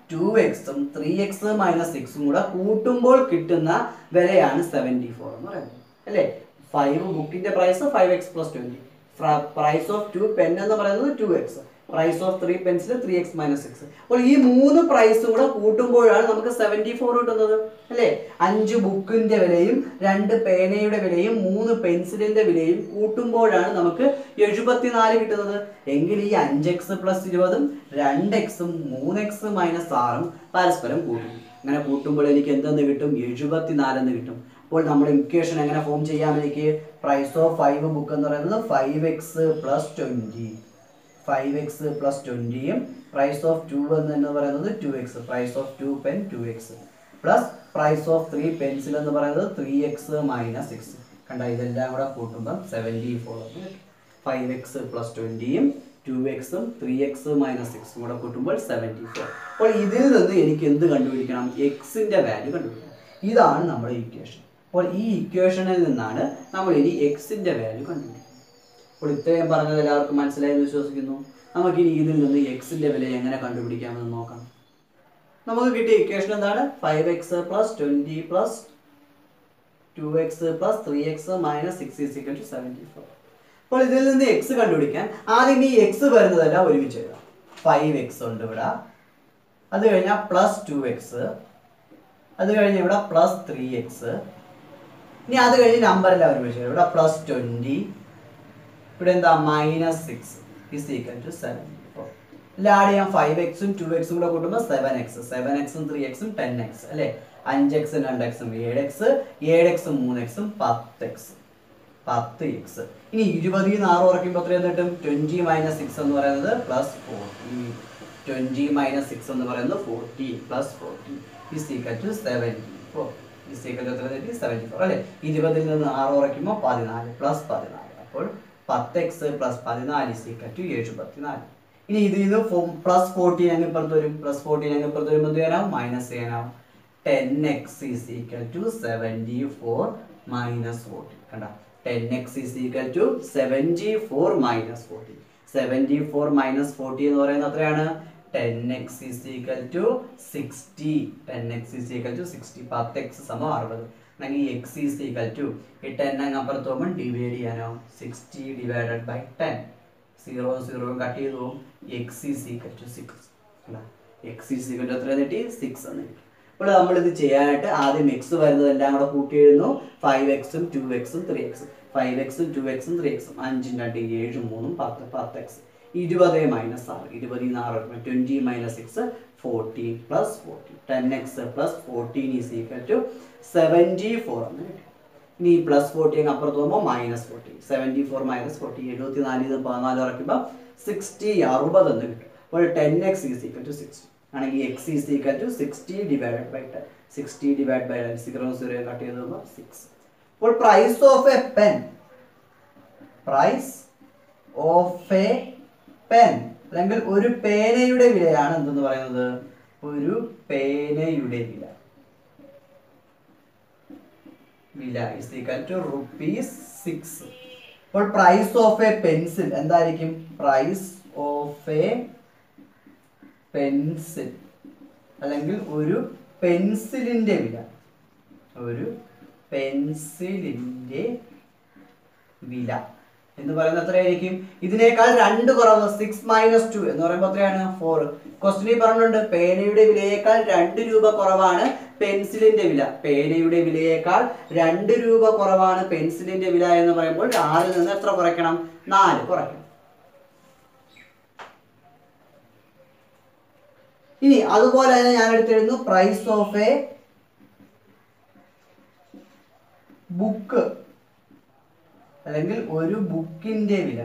ടു എക്സും ത്രീ എക്സ് മൈനസ് സിക്സും കൂടെ കൂട്ടുമ്പോൾ കിട്ടുന്ന വിലയാണ് സെവൻറ്റി ഫോർ എന്ന് പറയുന്നത് അല്ലേ ഫൈവ് ബുക്കിന്റെ price five x plus twenty price of two pen എന്ന് പറയുന്നത് two x price of three pencil three x minus six അപ്പോൾ ഈ മൂന്ന് പ്രൈസും കൂടെ കൂട്ടുമ്പോഴാണ് നമുക്ക് സെവൻറ്റി ഫോർ കിട്ടുന്നത് അല്ലേ അഞ്ച് ബുക്കിന്റെ വിലയും രണ്ട് പേനയുടെ വിലയും മൂന്ന് പെൻസിലിന്റെ വിലയും കൂട്ടുമ്പോഴാണ് നമുക്ക് എഴുപത്തിനാല് കിട്ടുന്നത് എങ്കിൽ ഈ അഞ്ച് എക്സ് പ്ലസ് ഇരുപതും രണ്ട് എക്സും മൂന്ന് എക്സ് മൈനസ് ആറും പരസ്പരം കൂട്ടും അങ്ങനെ കൂട്ടുമ്പോൾ എനിക്ക് എന്തെന്ന് കിട്ടും എഴുപത്തിനാലെന്ന് കിട്ടും അപ്പോൾ നമ്മൾ ഇക്വേഷൻ എങ്ങനെ ഫോം ചെയ്യാം എനിക്ക് പ്രൈസ് ഓഫ് ഫൈവ് ബുക്ക് എന്ന് പറയുന്നത് five x plus twenty five x plus ട്വൻറ്റിയും പ്രൈസ് ഓഫ് ടു എന്ന് പറയുന്നത് two x price of two pen two x plus price of three pencil എന്ന് പറയുന്നത് ത്രീ എക്സ് മൈനസ് സിക്സ് കണ്ട ഇതെല്ലാം കൂടെ കൂട്ടുമ്പം seventy four five x plus ട്വൻറ്റിയും ടു എക്സും ത്രീ എക്സ് മൈനസ് സിക്സും കൂടെ കൂട്ടുമ്പോൾ സെവൻറ്റി ഫോർ അപ്പോൾ ഇതിൽ നിന്ന് എനിക്ക് എന്ത് കണ്ടുപിടിക്കണം എക്സിൻ്റെ വാല്യൂ കണ്ടുപിടിക്കണം ഇതാണ് നമ്മുടെ ഇക്വേഷൻ അപ്പോൾ ഈ ഇക്വേഷനിൽ നിന്നാണ് നമ്മൾ ഇനി എക്സിൻ്റെ വാല്യൂ കണ്ടുപിടിക്കുന്നത് അപ്പോൾ ഇത്രയും പറഞ്ഞത് എല്ലാവർക്കും മനസ്സിലായെന്ന് വിശ്വസിക്കുന്നു നമുക്കിനി ഇതിൽ നിന്ന് എക്സിൻ്റെ വില എങ്ങനെ കണ്ടുപിടിക്കാമെന്ന് നോക്കാം നമുക്ക് കിട്ടിയ ഇക്വേഷൻ എന്താണ് five x plus twenty plus two x plus three x minus six is equal to seventy four അപ്പോൾ ഇതിൽ നിന്ന് എക്സ് കണ്ടുപിടിക്കാൻ ആദ്യം ഈ എക്സ് വരുന്നതെല്ലാം ഒരുമിച്ച് എഴുതാം ഫൈവ് എക്സ് ഉണ്ട് ഇവിടെ അത് കഴിഞ്ഞാൽ പ്ലസ് ടു എക്സ് അത് കഴിഞ്ഞ് ഇവിടെ പ്ലസ് ത്രീ എക്സ് ഇനി അത് കഴിഞ്ഞ് നമ്പർ എല്ലാം ഒരുമിച്ച് എഴുതാം ഇവിടെ പ്ലസ് ട്വൻറ്റി ഇവിടെ എന്താ minus six is equal to seventy four എല്ലാം ആഡ് ചെയ്യാം ഫൈവ് എക്സും ടു എക്സും കൂടെ കൂട്ടുമ്പോൾ സെവൻ എക്സ് സെവൻ എക്സും ത്രീ എക്സും ടെൻ എക്സ് അല്ലേ അഞ്ച് എക്സും രണ്ട് എക്സും ഏഴ് എക്സ് ഏഴ് എക്സും മൂന്ന് എക്സും പത്ത് എക്സ് പത്ത് എക്സ് ഇനി ഇരുപതിൽ നിന്ന് ആറ് കുറയ്ക്കുമ്പോൾ എത്രയും കിട്ടും ട്വൻറ്റി മൈനസ് സിക്സ് എന്ന് പറയുന്നത് plus forty twenty minus six എന്ന് പറയുന്നത് forty plus forty is equal to seventy four is equal to എത്ര തെറ്റി സെവൻറ്റി ഫോർ അല്ലേ ഇരുപതിൽ നിന്ന് ആറ് കുറയ്ക്കുമ്പോൾ പതിനാല് പ്ലസ് പതിനാല് അപ്പോൾ പത്ത് എക്സ് പ്ലസ് പതിനാല് ഇസ് ഈക്വൽ ടു എഴുപത്തിനാല് ഇനി ഇതിൽ നിന്ന് പ്ലസ് ഫോർട്ടീൻ അങ്ങ് ഇപ്പുറത്ത് വരും പ്ലസ് ഫോർട്ടീൻ അങ്ങ് ഇപ്പുറത്ത് വരുമ്പോൾ എന്ത് ചെയ്യാനാവും മൈനസ് ചെയ്യാനാവും ten x is equal to seventy four minus forty കണ്ട ten x is equal to seventy four minus forty seventy four minus forty എന്ന് പറയുന്നത് എത്രയാണ് ten x is equal to sixty ten x is equal to sixty പത്ത് x സമം അറുപത് അല്ലെങ്കിൽ x is equal to ഈ ten അങ്ങ് അപ്പുറത്ത് പോകുമ്പോൾ ഡിവൈഡ് ചെയ്യാനാവും sixty divided by ten zero zero cut ചെയ്ത് പോകും X is equal to six അല്ല എക്സ് ഈസ് ഈക്വൽ ടു എത്ര കിട്ടി സിക്സ് എന്ന് കിട്ടി അപ്പോൾ നമ്മൾ ഇത് ചെയ്യാനായിട്ട് ആദ്യം എക്സ് വരുന്നതെല്ലാം കൂടെ കൂട്ടി എഴുതുന്നു ഫൈവ് എക്സും ടു എക്സും ത്രീ എക്സും ഫൈവ് എക്സും ടു എക്സും ത്രീ എക്സും അഞ്ചും രണ്ട് ഏഴും മൂന്നും പത്ത് പത്ത് എക്സ് ഇരുപത് മൈനസ് ആറ് ഇരുപതിൽ നിന്ന് ആറ് twenty minus six fourteen plus fourteen ten x plus fourteen is equal to seventy four എന്ന് കിട്ടി ഇനി പ്ലസ് ഫോർട്ടി അങ്ങ് അപ്പുറത്ത് പോകുമ്പോൾ minus forty seventy four minus forty എഴുപത്തി നാലിൽ നിന്ന് പതിനാല് ഇറക്കുമ്പോൾ സിക്സ്റ്റി അറുപത് എന്ന് കിട്ടും അപ്പോൾ ten x is equal to sixty ആണെങ്കിൽ x is equal to sixty divided by ten sixty divide by ten zero zero cut ചെയ്ത് പോകുമ്പോൾ സിക്സ് അപ്പോൾ price of a pen price of a pen അല്ലെങ്കിൽ ഒരു പേനയുടെ വിലയാണ് എന്തെന്ന് പറയുന്നത് ഒരു പേനയുടെ വില വില is equal to rupees six അപ്പോൾ പ്രൈസ് ഓഫ് എ പെൻസിൽ എന്തായിരിക്കും പ്രൈസ് ഓഫ് എ പെൻസിൽ അല്ലെങ്കിൽ ഒരു പെൻസിലിന്റെ വില ഒരു പെൻസിലിന്റെ വില എന്ന് പറയുന്നത് എത്രയായിരിക്കും ഇതിനേക്കാൾ രണ്ട് കുറവ് സിക്സ് മൈനസ് ടു എന്ന് പറയുമ്പോൾ എത്രയാണ് ഫോർ ക്വസ്റ്റിനിൽ പറഞ്ഞിട്ടുണ്ട് പേനയുടെ വിലയേക്കാൾ രണ്ട് രൂപ കുറവാണ് പെൻസിലിന്റെ വില പേനയുടെ വിലയേക്കാൾ രണ്ട് രൂപ കുറവാണ് പെൻസിലിന്റെ വില എന്ന് പറയുമ്പോൾ ആറിൽ നിന്ന് എത്ര കുറയ്ക്കണം നാല് കുറയ്ക്കണം ഇനി അതുപോലെ തന്നെ ഞാൻ എടുത്തെഴുതുന്നു പ്രൈസ് ഓഫ് എ ബുക്ക് അല്ലെങ്കിൽ ഒരു ബുക്കിന്റെ വില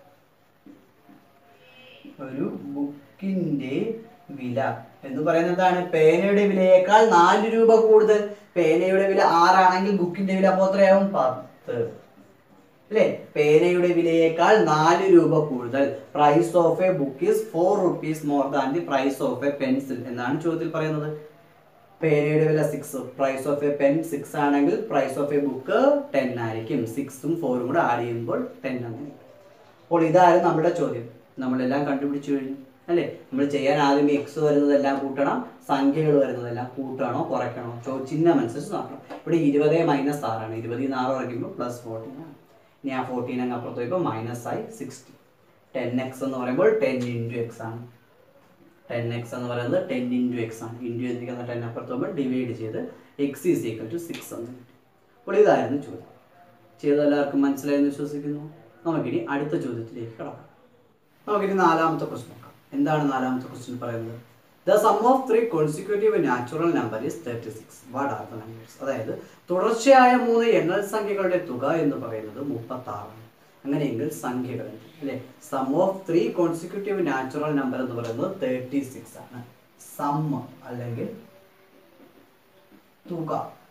ഒരു ബുക്കിന്റെ വില എന്ന് പറയുന്നത് എന്താണ് പേനയുടെ വിലയേക്കാൾ നാല് രൂപ കൂടുതൽ പേനയുടെ വില ആറാണെങ്കിൽ ബുക്കിന്റെ വില അപ്പോൾ എത്രയാവും പത്ത് അല്ലേ പേനയുടെ വിലയേക്കാൾ നാല് രൂപ കൂടുതൽ price of a book is four rupees more than the price of a pencil എന്നാണ് ചോദ്യത്തിൽ പറയുന്നത് പേനയുടെ വില six price of a pen six ആണെങ്കിൽ price of a book ten ആയിരിക്കും സിക്സും ഫോറും കൂടെ ആഡ് ചെയ്യുമ്പോൾ ടെൻ ആണ് അപ്പോൾ ഇതായിരുന്നു നമ്മുടെ ചോദ്യം നമ്മളെല്ലാം കണ്ടുപിടിച്ചു കഴിഞ്ഞു അല്ലേ നമ്മൾ ചെയ്യാൻ ആദ്യം എക്സ് വരുന്നതെല്ലാം കൂട്ടണം സംഖ്യകൾ വരുന്നതെല്ലാം കൂട്ടണോ കുറയ്ക്കണോ ചോ ചിഹ്നം അനുസരിച്ച് നോക്കണം ഇവിടെ ഇരുപത് മൈനസ് ആറാണ് ഇരുപതിൽ നിന്ന് ആറ് കുറയ്ക്കുമ്പോൾ പ്ലസ് ഫോർട്ടീൻ ആണ് ഇനി ആ ഫോർട്ടീൻ അങ്ങ് അപ്പുറത്ത് പോയപ്പോൾ മൈനസ് ആയി സിക്സ്റ്റി ടെൻ എക്സ് എന്ന് പറയുമ്പോൾ ടെൻ ഇൻറ്റു എക്സ് ആണ് ടെൻ എക്സ് എന്ന് പറയുന്നത് ടെൻ ഇൻറ്റു എക്സ് ആണ് ഇൻറ്റു എന്നിരിക്കുന്ന ടെൻ അപ്പുറത്ത് പോകുമ്പോൾ ഡിവൈഡ് ചെയ്ത് x is equal to six എന്ന് കിട്ടി അപ്പോൾ ഇതായിരുന്നു ചോദ്യം ചെയ്ത എല്ലാവർക്കും മനസ്സിലായെന്ന് വിശ്വസിക്കുന്നു നമുക്കിനി അടുത്ത ചോദ്യത്തിലേക്ക് കടക്കാം നമുക്കിനി നാലാമത്തെ ക്വസ്റ്റ്യൻ നോക്കാം എന്താണ് നാലാമത്തെ ക്വസ്റ്റ്യൻ പറയുന്നത് the sum of three consecutive natural number is thirty six what are the numbers അതായത് തുടർച്ചയായ മൂന്ന് എണ്ണൽ സംഖ്യകളുടെ തുക എന്ന് പറയുന്നത് മുപ്പത്തി ആറാണ് അങ്ങനെയെങ്കിൽ സംഖ്യകൾ അല്ലെ sum of three consecutive natural number എന്ന് പറയുന്നത് തേർട്ടി സിക്സ് ആണ് സം അല്ലെങ്കിൽ തുക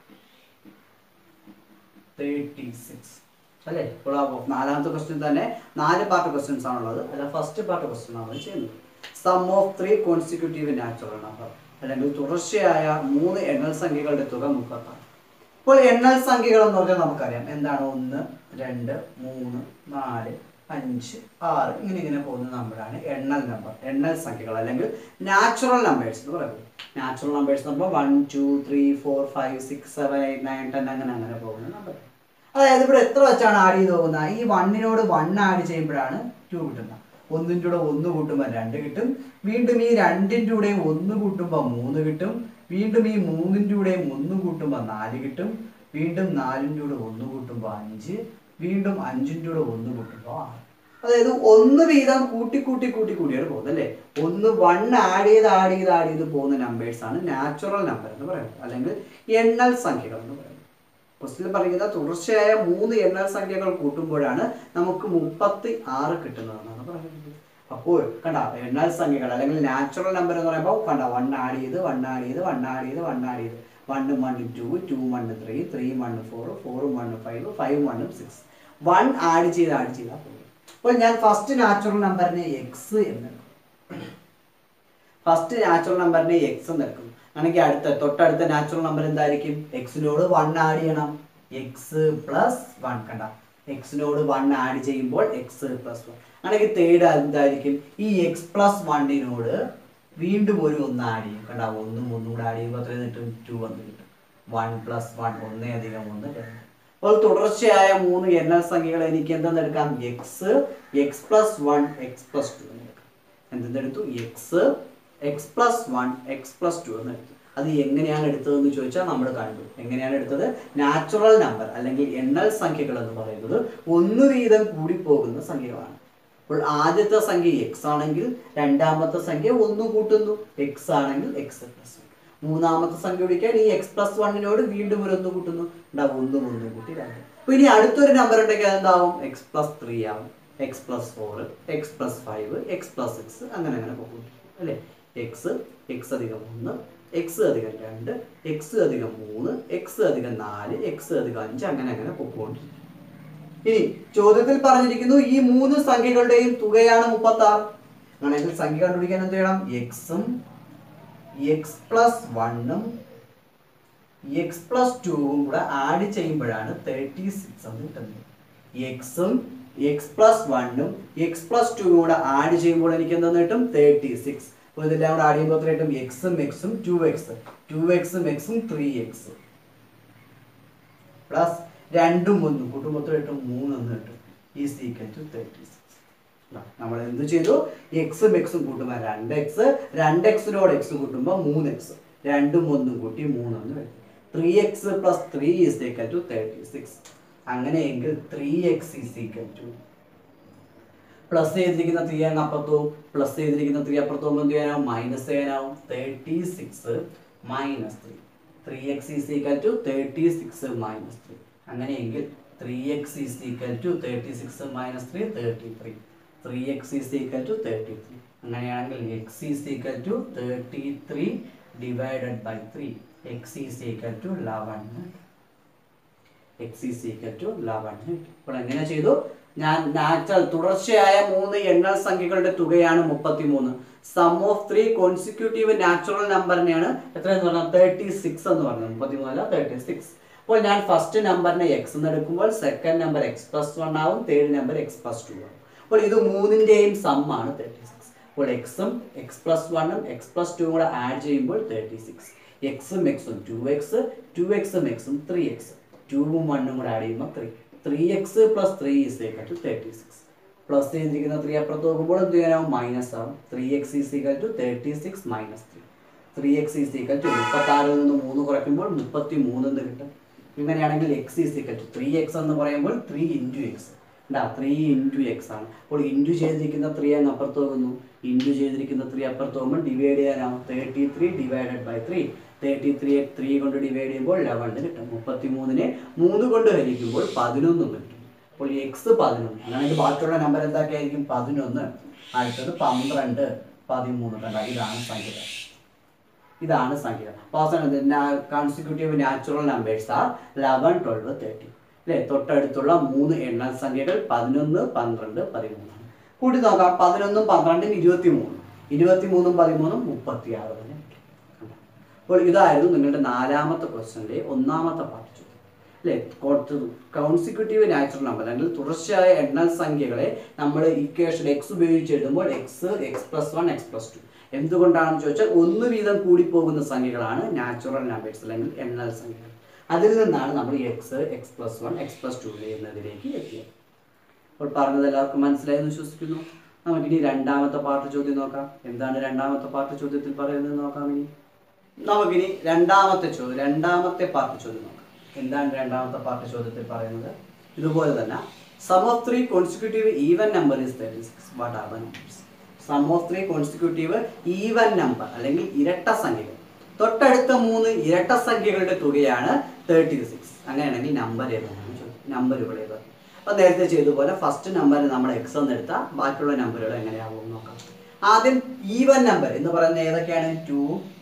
തേർട്ടി സിക്സ് അല്ലേ ഇപ്പോൾ ആ നാലാമത്തെ ക്വസ്റ്റ്യൻ തന്നെ നാല് പാർട്ട് ക്വസ്റ്റ്യൻസ് ആണുള്ളത് അതിൽ ഫസ്റ്റ് പാർട്ട് ക്വസ്റ്റ്യൻ ആണ് ചെയ്യുന്നത് sum of three consecutive natural number അല്ലെങ്കിൽ തുടർച്ചയായ മൂന്ന് എണ്ണൽ സംഖ്യകളുടെ തുക മുപ്പത്താണ് ഇപ്പോൾ എണ്ണൽ സംഖ്യകൾ എന്ന് പറഞ്ഞാൽ നമുക്കറിയാം എന്താണ് ഒന്ന് രണ്ട് മൂന്ന് നാല് അഞ്ച് ആറ് ഇങ്ങനെ ഇങ്ങനെ പോകുന്ന നമ്പറാണ് എണ്ണൽ നമ്പർ എണ്ണൽ സംഖ്യകൾ അല്ലെങ്കിൽ നാച്ചുറൽ നമ്പേഴ്സ് എന്ന് പറയുന്നത് നാച്ചുറൽ നമ്പേഴ്സ് എന്ന് പറയുമ്പോൾ one two three four five six seven eight nine ten അങ്ങനെ അങ്ങനെ പോകുന്ന നമ്പർ അതായത് ഇവിടെ എത്ര വെച്ചാണ് ആഡ് ചെയ്ത് പോകുന്നത് ഈ വണ്ണിനോട് വൺ ആഡ് ചെയ്യുമ്പോഴാണ് ടു കിട്ടുന്നത് ഒന്നിൻ്റെ കൂടെ ഒന്ന് കൂട്ടുമ്പോൾ രണ്ട് കിട്ടും വീണ്ടും ഈ രണ്ടിൻ്റെ കൂടെയും ഒന്ന് കൂട്ടുമ്പോൾ മൂന്ന് കിട്ടും വീണ്ടും ഈ മൂന്നിൻ്റെ കൂടെയും ഒന്ന് കൂട്ടുമ്പോൾ നാല് കിട്ടും വീണ്ടും നാലിൻ്റെ കൂടെ ഒന്ന് കൂട്ടുമ്പോൾ അഞ്ച് വീണ്ടും അഞ്ചിൻ്റെ കൂടെ ഒന്ന് കൂട്ടുമ്പോൾ ആറ് അതായത് ഒന്ന് വീതം കൂട്ടി കൂട്ടി കൂട്ടി കൂട്ടിയാണ് പോകുന്നത് അല്ലേ ഒന്ന് വൺ ആഡ് ചെയ്ത് ആഡ് ചെയ്ത് ആഡ് ചെയ്ത് പോകുന്ന നമ്പേഴ്സ് ആണ് നാച്ചുറൽ നമ്പർ എന്ന് പറയുന്നത് അല്ലെങ്കിൽ എണ്ണൽ സംഖ്യകൾ എന്ന് പറയുന്നത് ക്വസ്റ്റിൽ പറയുന്നത് തുടർച്ചയായ മൂന്ന് എണ്ണൽ സംഖ്യകൾ കൂട്ടുമ്പോഴാണ് നമുക്ക് മുപ്പത്തി ആറ് കിട്ടുന്നതെന്നാണ് പറയുന്നത് അപ്പോൾ കണ്ട എണ്ണൽ സംഖ്യകൾ അല്ലെങ്കിൽ നാച്ചുറൽ നമ്പർ എന്ന് പറയുമ്പോൾ കണ്ട വൺ ആഡ് ചെയ്ത് വൺ ആഡ് ചെയ്ത് വൺ ആഡ് ചെയ്ത് വൺ ആഡ് ചെയ്ത് വണ്ണും വണ്ണും two two one three three one four ഫോറും വണ്ണും ഫൈവ് ഫൈവ് വണ്ണും സിക്സ് വൺ ആഡ് ചെയ്ത് ആഡ് ചെയ്താൽ പോകും അപ്പോൾ ഞാൻ ഫസ്റ്റ് നാച്ചുറൽ നമ്പറിനെ എക്സ് എന്ന് ഫസ്റ്റ് നാച്ചുറൽ നമ്പറിനെ എക്സ് എന്ന് എടുക്കും ആണെങ്കിൽ അടുത്ത തൊട്ടടുത്ത നാച്ചുറൽ നമ്പർ എന്തായിരിക്കും എക്സിനോട് വൺ ആഡ് ചെയ്യണം എക്സ് പ്ലസ് വൺ കണ്ട എക്സിനോട് വൺ ആഡ് ചെയ്യുമ്പോൾ എക്സ് പ്ലസ് വൺ ആണെങ്കിൽ തേർഡ് എന്തായിരിക്കും ഈ എക്സ് പ്ലസ് വണ്ണിനോട് വീണ്ടും ഒരു ഒന്ന് ആഡ് ചെയ്യും കണ്ട ഒന്നും ഒന്നും കൂടെ ആഡ് ചെയ്യുമ്പോൾ എത്ര കിട്ടും ടു വന്ന് കിട്ടും വൺ പ്ലസ് വൺ ഒന്നേ അധികം ഒന്ന് രണ്ട് അപ്പോൾ തുടർച്ചയായ മൂന്ന് എണ്ണൽ സംഖ്യകൾ എനിക്ക് എന്തെന്ന് എടുക്കാം x x plus one x plus two എന്ന് എടുക്കാം എന്തെന്നെടുത്തു x x plus one x plus two എന്ന് എടുത്തു അത് എങ്ങനെയാണ് എടുത്തതെന്ന് ചോദിച്ചാൽ നമ്മൾ കണ്ടു എങ്ങനെയാണ് എടുത്തത് നാച്ചുറൽ നമ്പർ അല്ലെങ്കിൽ എണ്ണൽ സംഖ്യകൾ എന്ന് പറയുന്നത് ഒന്ന് വീതം കൂടിപ്പോകുന്ന സംഖ്യകളാണ് അപ്പോൾ ആദ്യത്തെ സംഖ്യ എക്സ് ആണെങ്കിൽ രണ്ടാമത്തെ സംഖ്യ ഒന്ന് കൂട്ടുന്നു എക്സ് ആണെങ്കിൽ എക്സ് പ്ലസ് വൺ മൂന്നാമത്തെ സംഖ്യ വിളിക്കാൻ ഈ എക്സ് പ്ലസ് വണ്ണിനോട് വീണ്ടും ഒരു ഒന്ന് കൂട്ടുന്നു ഉണ്ടാവും ഒന്നും ഒന്നും കൂട്ടി രണ്ട് അപ്പൊ ഇനി അടുത്തൊരു നമ്പർ ഉണ്ടെങ്കിൽ അതെന്താവും എക്സ് പ്ലസ് ത്രീ ആവും x plus four x plus five x plus six അങ്ങനെ അങ്ങനെ പോകും അല്ലേ എക്സ് എക്സ് അധികം ഒന്ന് എക്സ് അധികം രണ്ട് എക്സ് അധികം മൂന്ന് എക്സ് അധികം നാല് എക്സ് അധികം അഞ്ച് അങ്ങനെ അങ്ങനെ പൊക്കോണ്ടിരിക്കും ഇനി ചോദ്യത്തിൽ പറഞ്ഞിരിക്കുന്നു ഈ മൂന്ന് സംഖ്യകളുടെയും തുകയാണ് മുപ്പത്തി ആറ് അങ്ങനെയെങ്കിൽ സംഖ്യ കണ്ടുപിടിക്കാൻ എന്ത് ചെയ്യണം എക്സും എക്സ് പ്ലസ് വണ്ണും എക്സ് പ്ലസ് ടുവും കൂടെ ആഡ് ചെയ്യുമ്പോഴാണ് തേർട്ടി സിക്സ് എന്ന് കിട്ടുന്നത് എക്സും എക്സ് പ്ലസ് വണ്ണും എക്സ് പ്ലസ് ടുവും കൂടെ ആഡ് ചെയ്യുമ്പോൾ എനിക്ക് എന്തെന്ന് കിട്ടും തേർട്ടി സിക്സ് അപ്പോൾ ഇതെല്ലാം കൂടെ ആഡ് ചെയ്യുമ്പോൾ എത്ര കിട്ടും എക്സും എക്സും ടു എക്സ് ടു എക്സും എക്സും ത്രീ എക്സ് പ്ലസ് രണ്ടും ഒന്നും കൂട്ടുമ്പോൾ എത്ര കിട്ടും മൂന്നൊന്ന് കിട്ടും ഈ സീക്വൽ ടു തേർട്ടി സിക്സ് നമ്മൾ എന്ത് ചെയ്തു എക്സും എക്സും കൂട്ടുമ്പോൾ രണ്ട് എക്സ് രണ്ട് എക്സിനോട് എക്സ് കൂട്ടുമ്പോൾ മൂന്ന് എക്സ് രണ്ടും ഒന്നും കൂട്ടി മൂന്നൊന്ന് വരും three x plus three is equal to thirty six അങ്ങനെയെങ്കിൽ three x is equal to plus ചെയ്തിരിക്കുന്ന ത്രീ അങ്ങ് അപ്പുറത്തും പ്ലസ് ചെയ്തിരിക്കുന്ന ത്രീ അപ്പുറത്തും എന്ത് ചെയ്യാനാവും മൈനസ് ചെയ്യാനാവും thirty six minus three three x is equal to thirty six minus three അങ്ങനെയെങ്കിൽ three x is equal to thirty six minus three thirty three three x is equal to thirty three അങ്ങനെയാണെങ്കിൽ x is equal to thirty three divided by three x is equal to eleven x is equal to eleven ഇപ്പോൾ എങ്ങനെ ചെയ്തു ഞാൻ natural തുടർച്ചയായ മൂന്ന് എണ്ണൽ സംഖ്യകളുടെ തുകയാണ് മുപ്പത്തി മൂന്ന് sum of three consecutive natural നമ്പറിനെയാണ് എത്ര എന്ന് പറഞ്ഞാൽ തേർട്ടി സിക്സ് എന്ന് പറഞ്ഞത് മുപ്പത്തി മൂന്നല്ല തേർട്ടി സിക്സ് അപ്പോൾ ഞാൻ ഫസ്റ്റ് നമ്പറിനെ എക്സ് എന്ന് എടുക്കുമ്പോൾ second number x plus one ആവും third number x plus two ആവും അപ്പോൾ ഇത് മൂന്നിൻ്റെയും സം ആണ് തേർട്ടി സിക്സ് അപ്പോൾ എക്സും എക്സ് പ്ലസ് വണ്ണും എക്സ് പ്ലസ് ടു കൂടെ ആഡ് ചെയ്യുമ്പോൾ തേർട്ടി സിക്സ് എക്സും എക്സും ടു എക്സ് ടു എക്സും എക്സും ത്രീ എക്സ് ടൂവും വണ്ണും കൂടെ ആഡ് ചെയ്യുമ്പോൾ three three x plus three is equal to thirty six plus ചെയ്തിരിക്കുന്ന ത്രീ അപ്പുറത്ത് നോക്കുമ്പോൾ എന്ത് ചെയ്യാനാവും മൈനസ് ആവും three x is equal to thirty six minus three three x is equal to മുപ്പത്താറിൽ നിന്ന് മൂന്ന് കുറയ്ക്കുമ്പോൾ മുപ്പത്തി മൂന്ന് എന്ന് കിട്ടും ഇങ്ങനെയാണെങ്കിൽ x is equal to three x എന്ന് പറയുമ്പോൾ ത്രീ ഇൻറ്റു എക്സ് ഉണ്ടാ ത്രീ ഇൻറ്റു എക്സ് ആണ് അപ്പോൾ ഇൻറ്റു ചെയ്തിരിക്കുന്ന ത്രീ അങ്ങ് അപ്പുറത്ത് പോകുന്നു ഇൻറ്റു ചെയ്തിരിക്കുന്ന ത്രീ അപ്പുറത്ത് പോകുമ്പോൾ ഡിവൈഡ് ചെയ്യാനാവും thirty three divided by three thirty three three കൊണ്ട് ഡിവൈഡ് ചെയ്യുമ്പോൾ ലെവനിന് കിട്ടും മുപ്പത്തി മൂന്നിനെ മൂന്ന് കൊണ്ട് ഹരിക്കുമ്പോൾ പതിനൊന്നും കിട്ടും അപ്പോൾ എക്സ് പതിനൊന്ന് അങ്ങനെയാണെങ്കിൽ ബാക്കിയുള്ള നമ്പർ എന്തൊക്കെ ആയിരിക്കും പതിനൊന്ന് അടുത്തത് പന്ത്രണ്ട് പതിമൂന്ന് കണ്ട ഇതാണ് സംഖ്യ ഇതാണ് സംഖ്യ അപ്പോൾ അവസാനം consecutive natural numbers are eleven twelve thirteen അല്ലേ തൊട്ടടുത്തുള്ള മൂന്ന് എണ്ണൽ സംഖ്യകൾ പതിനൊന്ന് പന്ത്രണ്ട് പതിമൂന്നാണ് കൂട്ടി നോക്കാം പതിനൊന്നും പന്ത്രണ്ടും ഇരുപത്തി മൂന്നും ഇരുപത്തി മൂന്നും പതിമൂന്നും മുപ്പത്തി ആറ് തന്നെ കണ്ടോ? അപ്പോൾ ഇതായിരുന്നു നിങ്ങളുടെ നാലാമത്തെ ക്വസ്റ്റ്യൻ്റെ ഒന്നാമത്തെ പാർട്ട് ചോദ്യം അല്ലേ കോൺസിക്യൂട്ടീവ് നാച്ചുറൽ നമ്പർ അല്ലെങ്കിൽ തുടർച്ചയായ എണ്ണൽ സംഖ്യകളെ നമ്മൾ ഇക്വേഷൻ എക്സ് ഉപയോഗിച്ച് എഴുതുമ്പോൾ x x plus one x plus two എന്തുകൊണ്ടാണെന്ന് ചോദിച്ചാൽ ഒന്ന് വീതം കൂടിപ്പോകുന്ന സംഖ്യകളാണ് നാച്ചുറൽ നമ്പേഴ്സ് അല്ലെങ്കിൽ എണ്ണൽ സംഖ്യകൾ അതിൽ നിന്നാണ് നമ്മൾ x x plus one x plus two എന്നതിലേക്ക് എത്തിയത് അപ്പോൾ പറഞ്ഞത് എല്ലാവർക്കും മനസ്സിലായെന്ന് വിശ്വസിക്കുന്നു നമുക്കിനി രണ്ടാമത്തെ പാർട്ട് ചോദ്യം നോക്കാം എന്താണ് രണ്ടാമത്തെ പാർട്ട് ചോദ്യത്തിൽ പറയുന്നത് നോക്കാം ഇനി നമുക്കിനി രണ്ടാമത്തെ ചോദ്യം രണ്ടാമത്തെ പാർട്ട് ചോദ്യം നോക്കാം എന്താണ് രണ്ടാമത്തെ പാർട്ട് ചോദ്യത്തിൽ പറയുന്നത് ഇതുപോലെ തന്നെ sum of three consecutive even number is thirty six what are the numbers sum of three consecutive even number അല്ലെങ്കിൽ ഇരട്ട സംഖ്യകൾ തൊട്ടടുത്ത മൂന്ന് ഇരട്ട സംഖ്യകളുടെ തുകയാണ് തേർട്ടി സിക്സ് അങ്ങനെയാണെങ്കിൽ നമ്പർ ഏതാണ് നമ്പർ ഇവിടെ ഏതാണ് അപ്പോൾ നേരത്തെ ചെയ്ത പോലെ ഫസ്റ്റ് നമ്പർ നമ്മൾ എക്സ് എന്ന് എടുത്താൽ ബാക്കിയുള്ള നമ്പറുകൾ എങ്ങനെയാവും നോക്കാം ആദ്യം ഈവൻ നമ്പർ എന്ന് പറയുന്നത് ഏതൊക്കെയാണ് two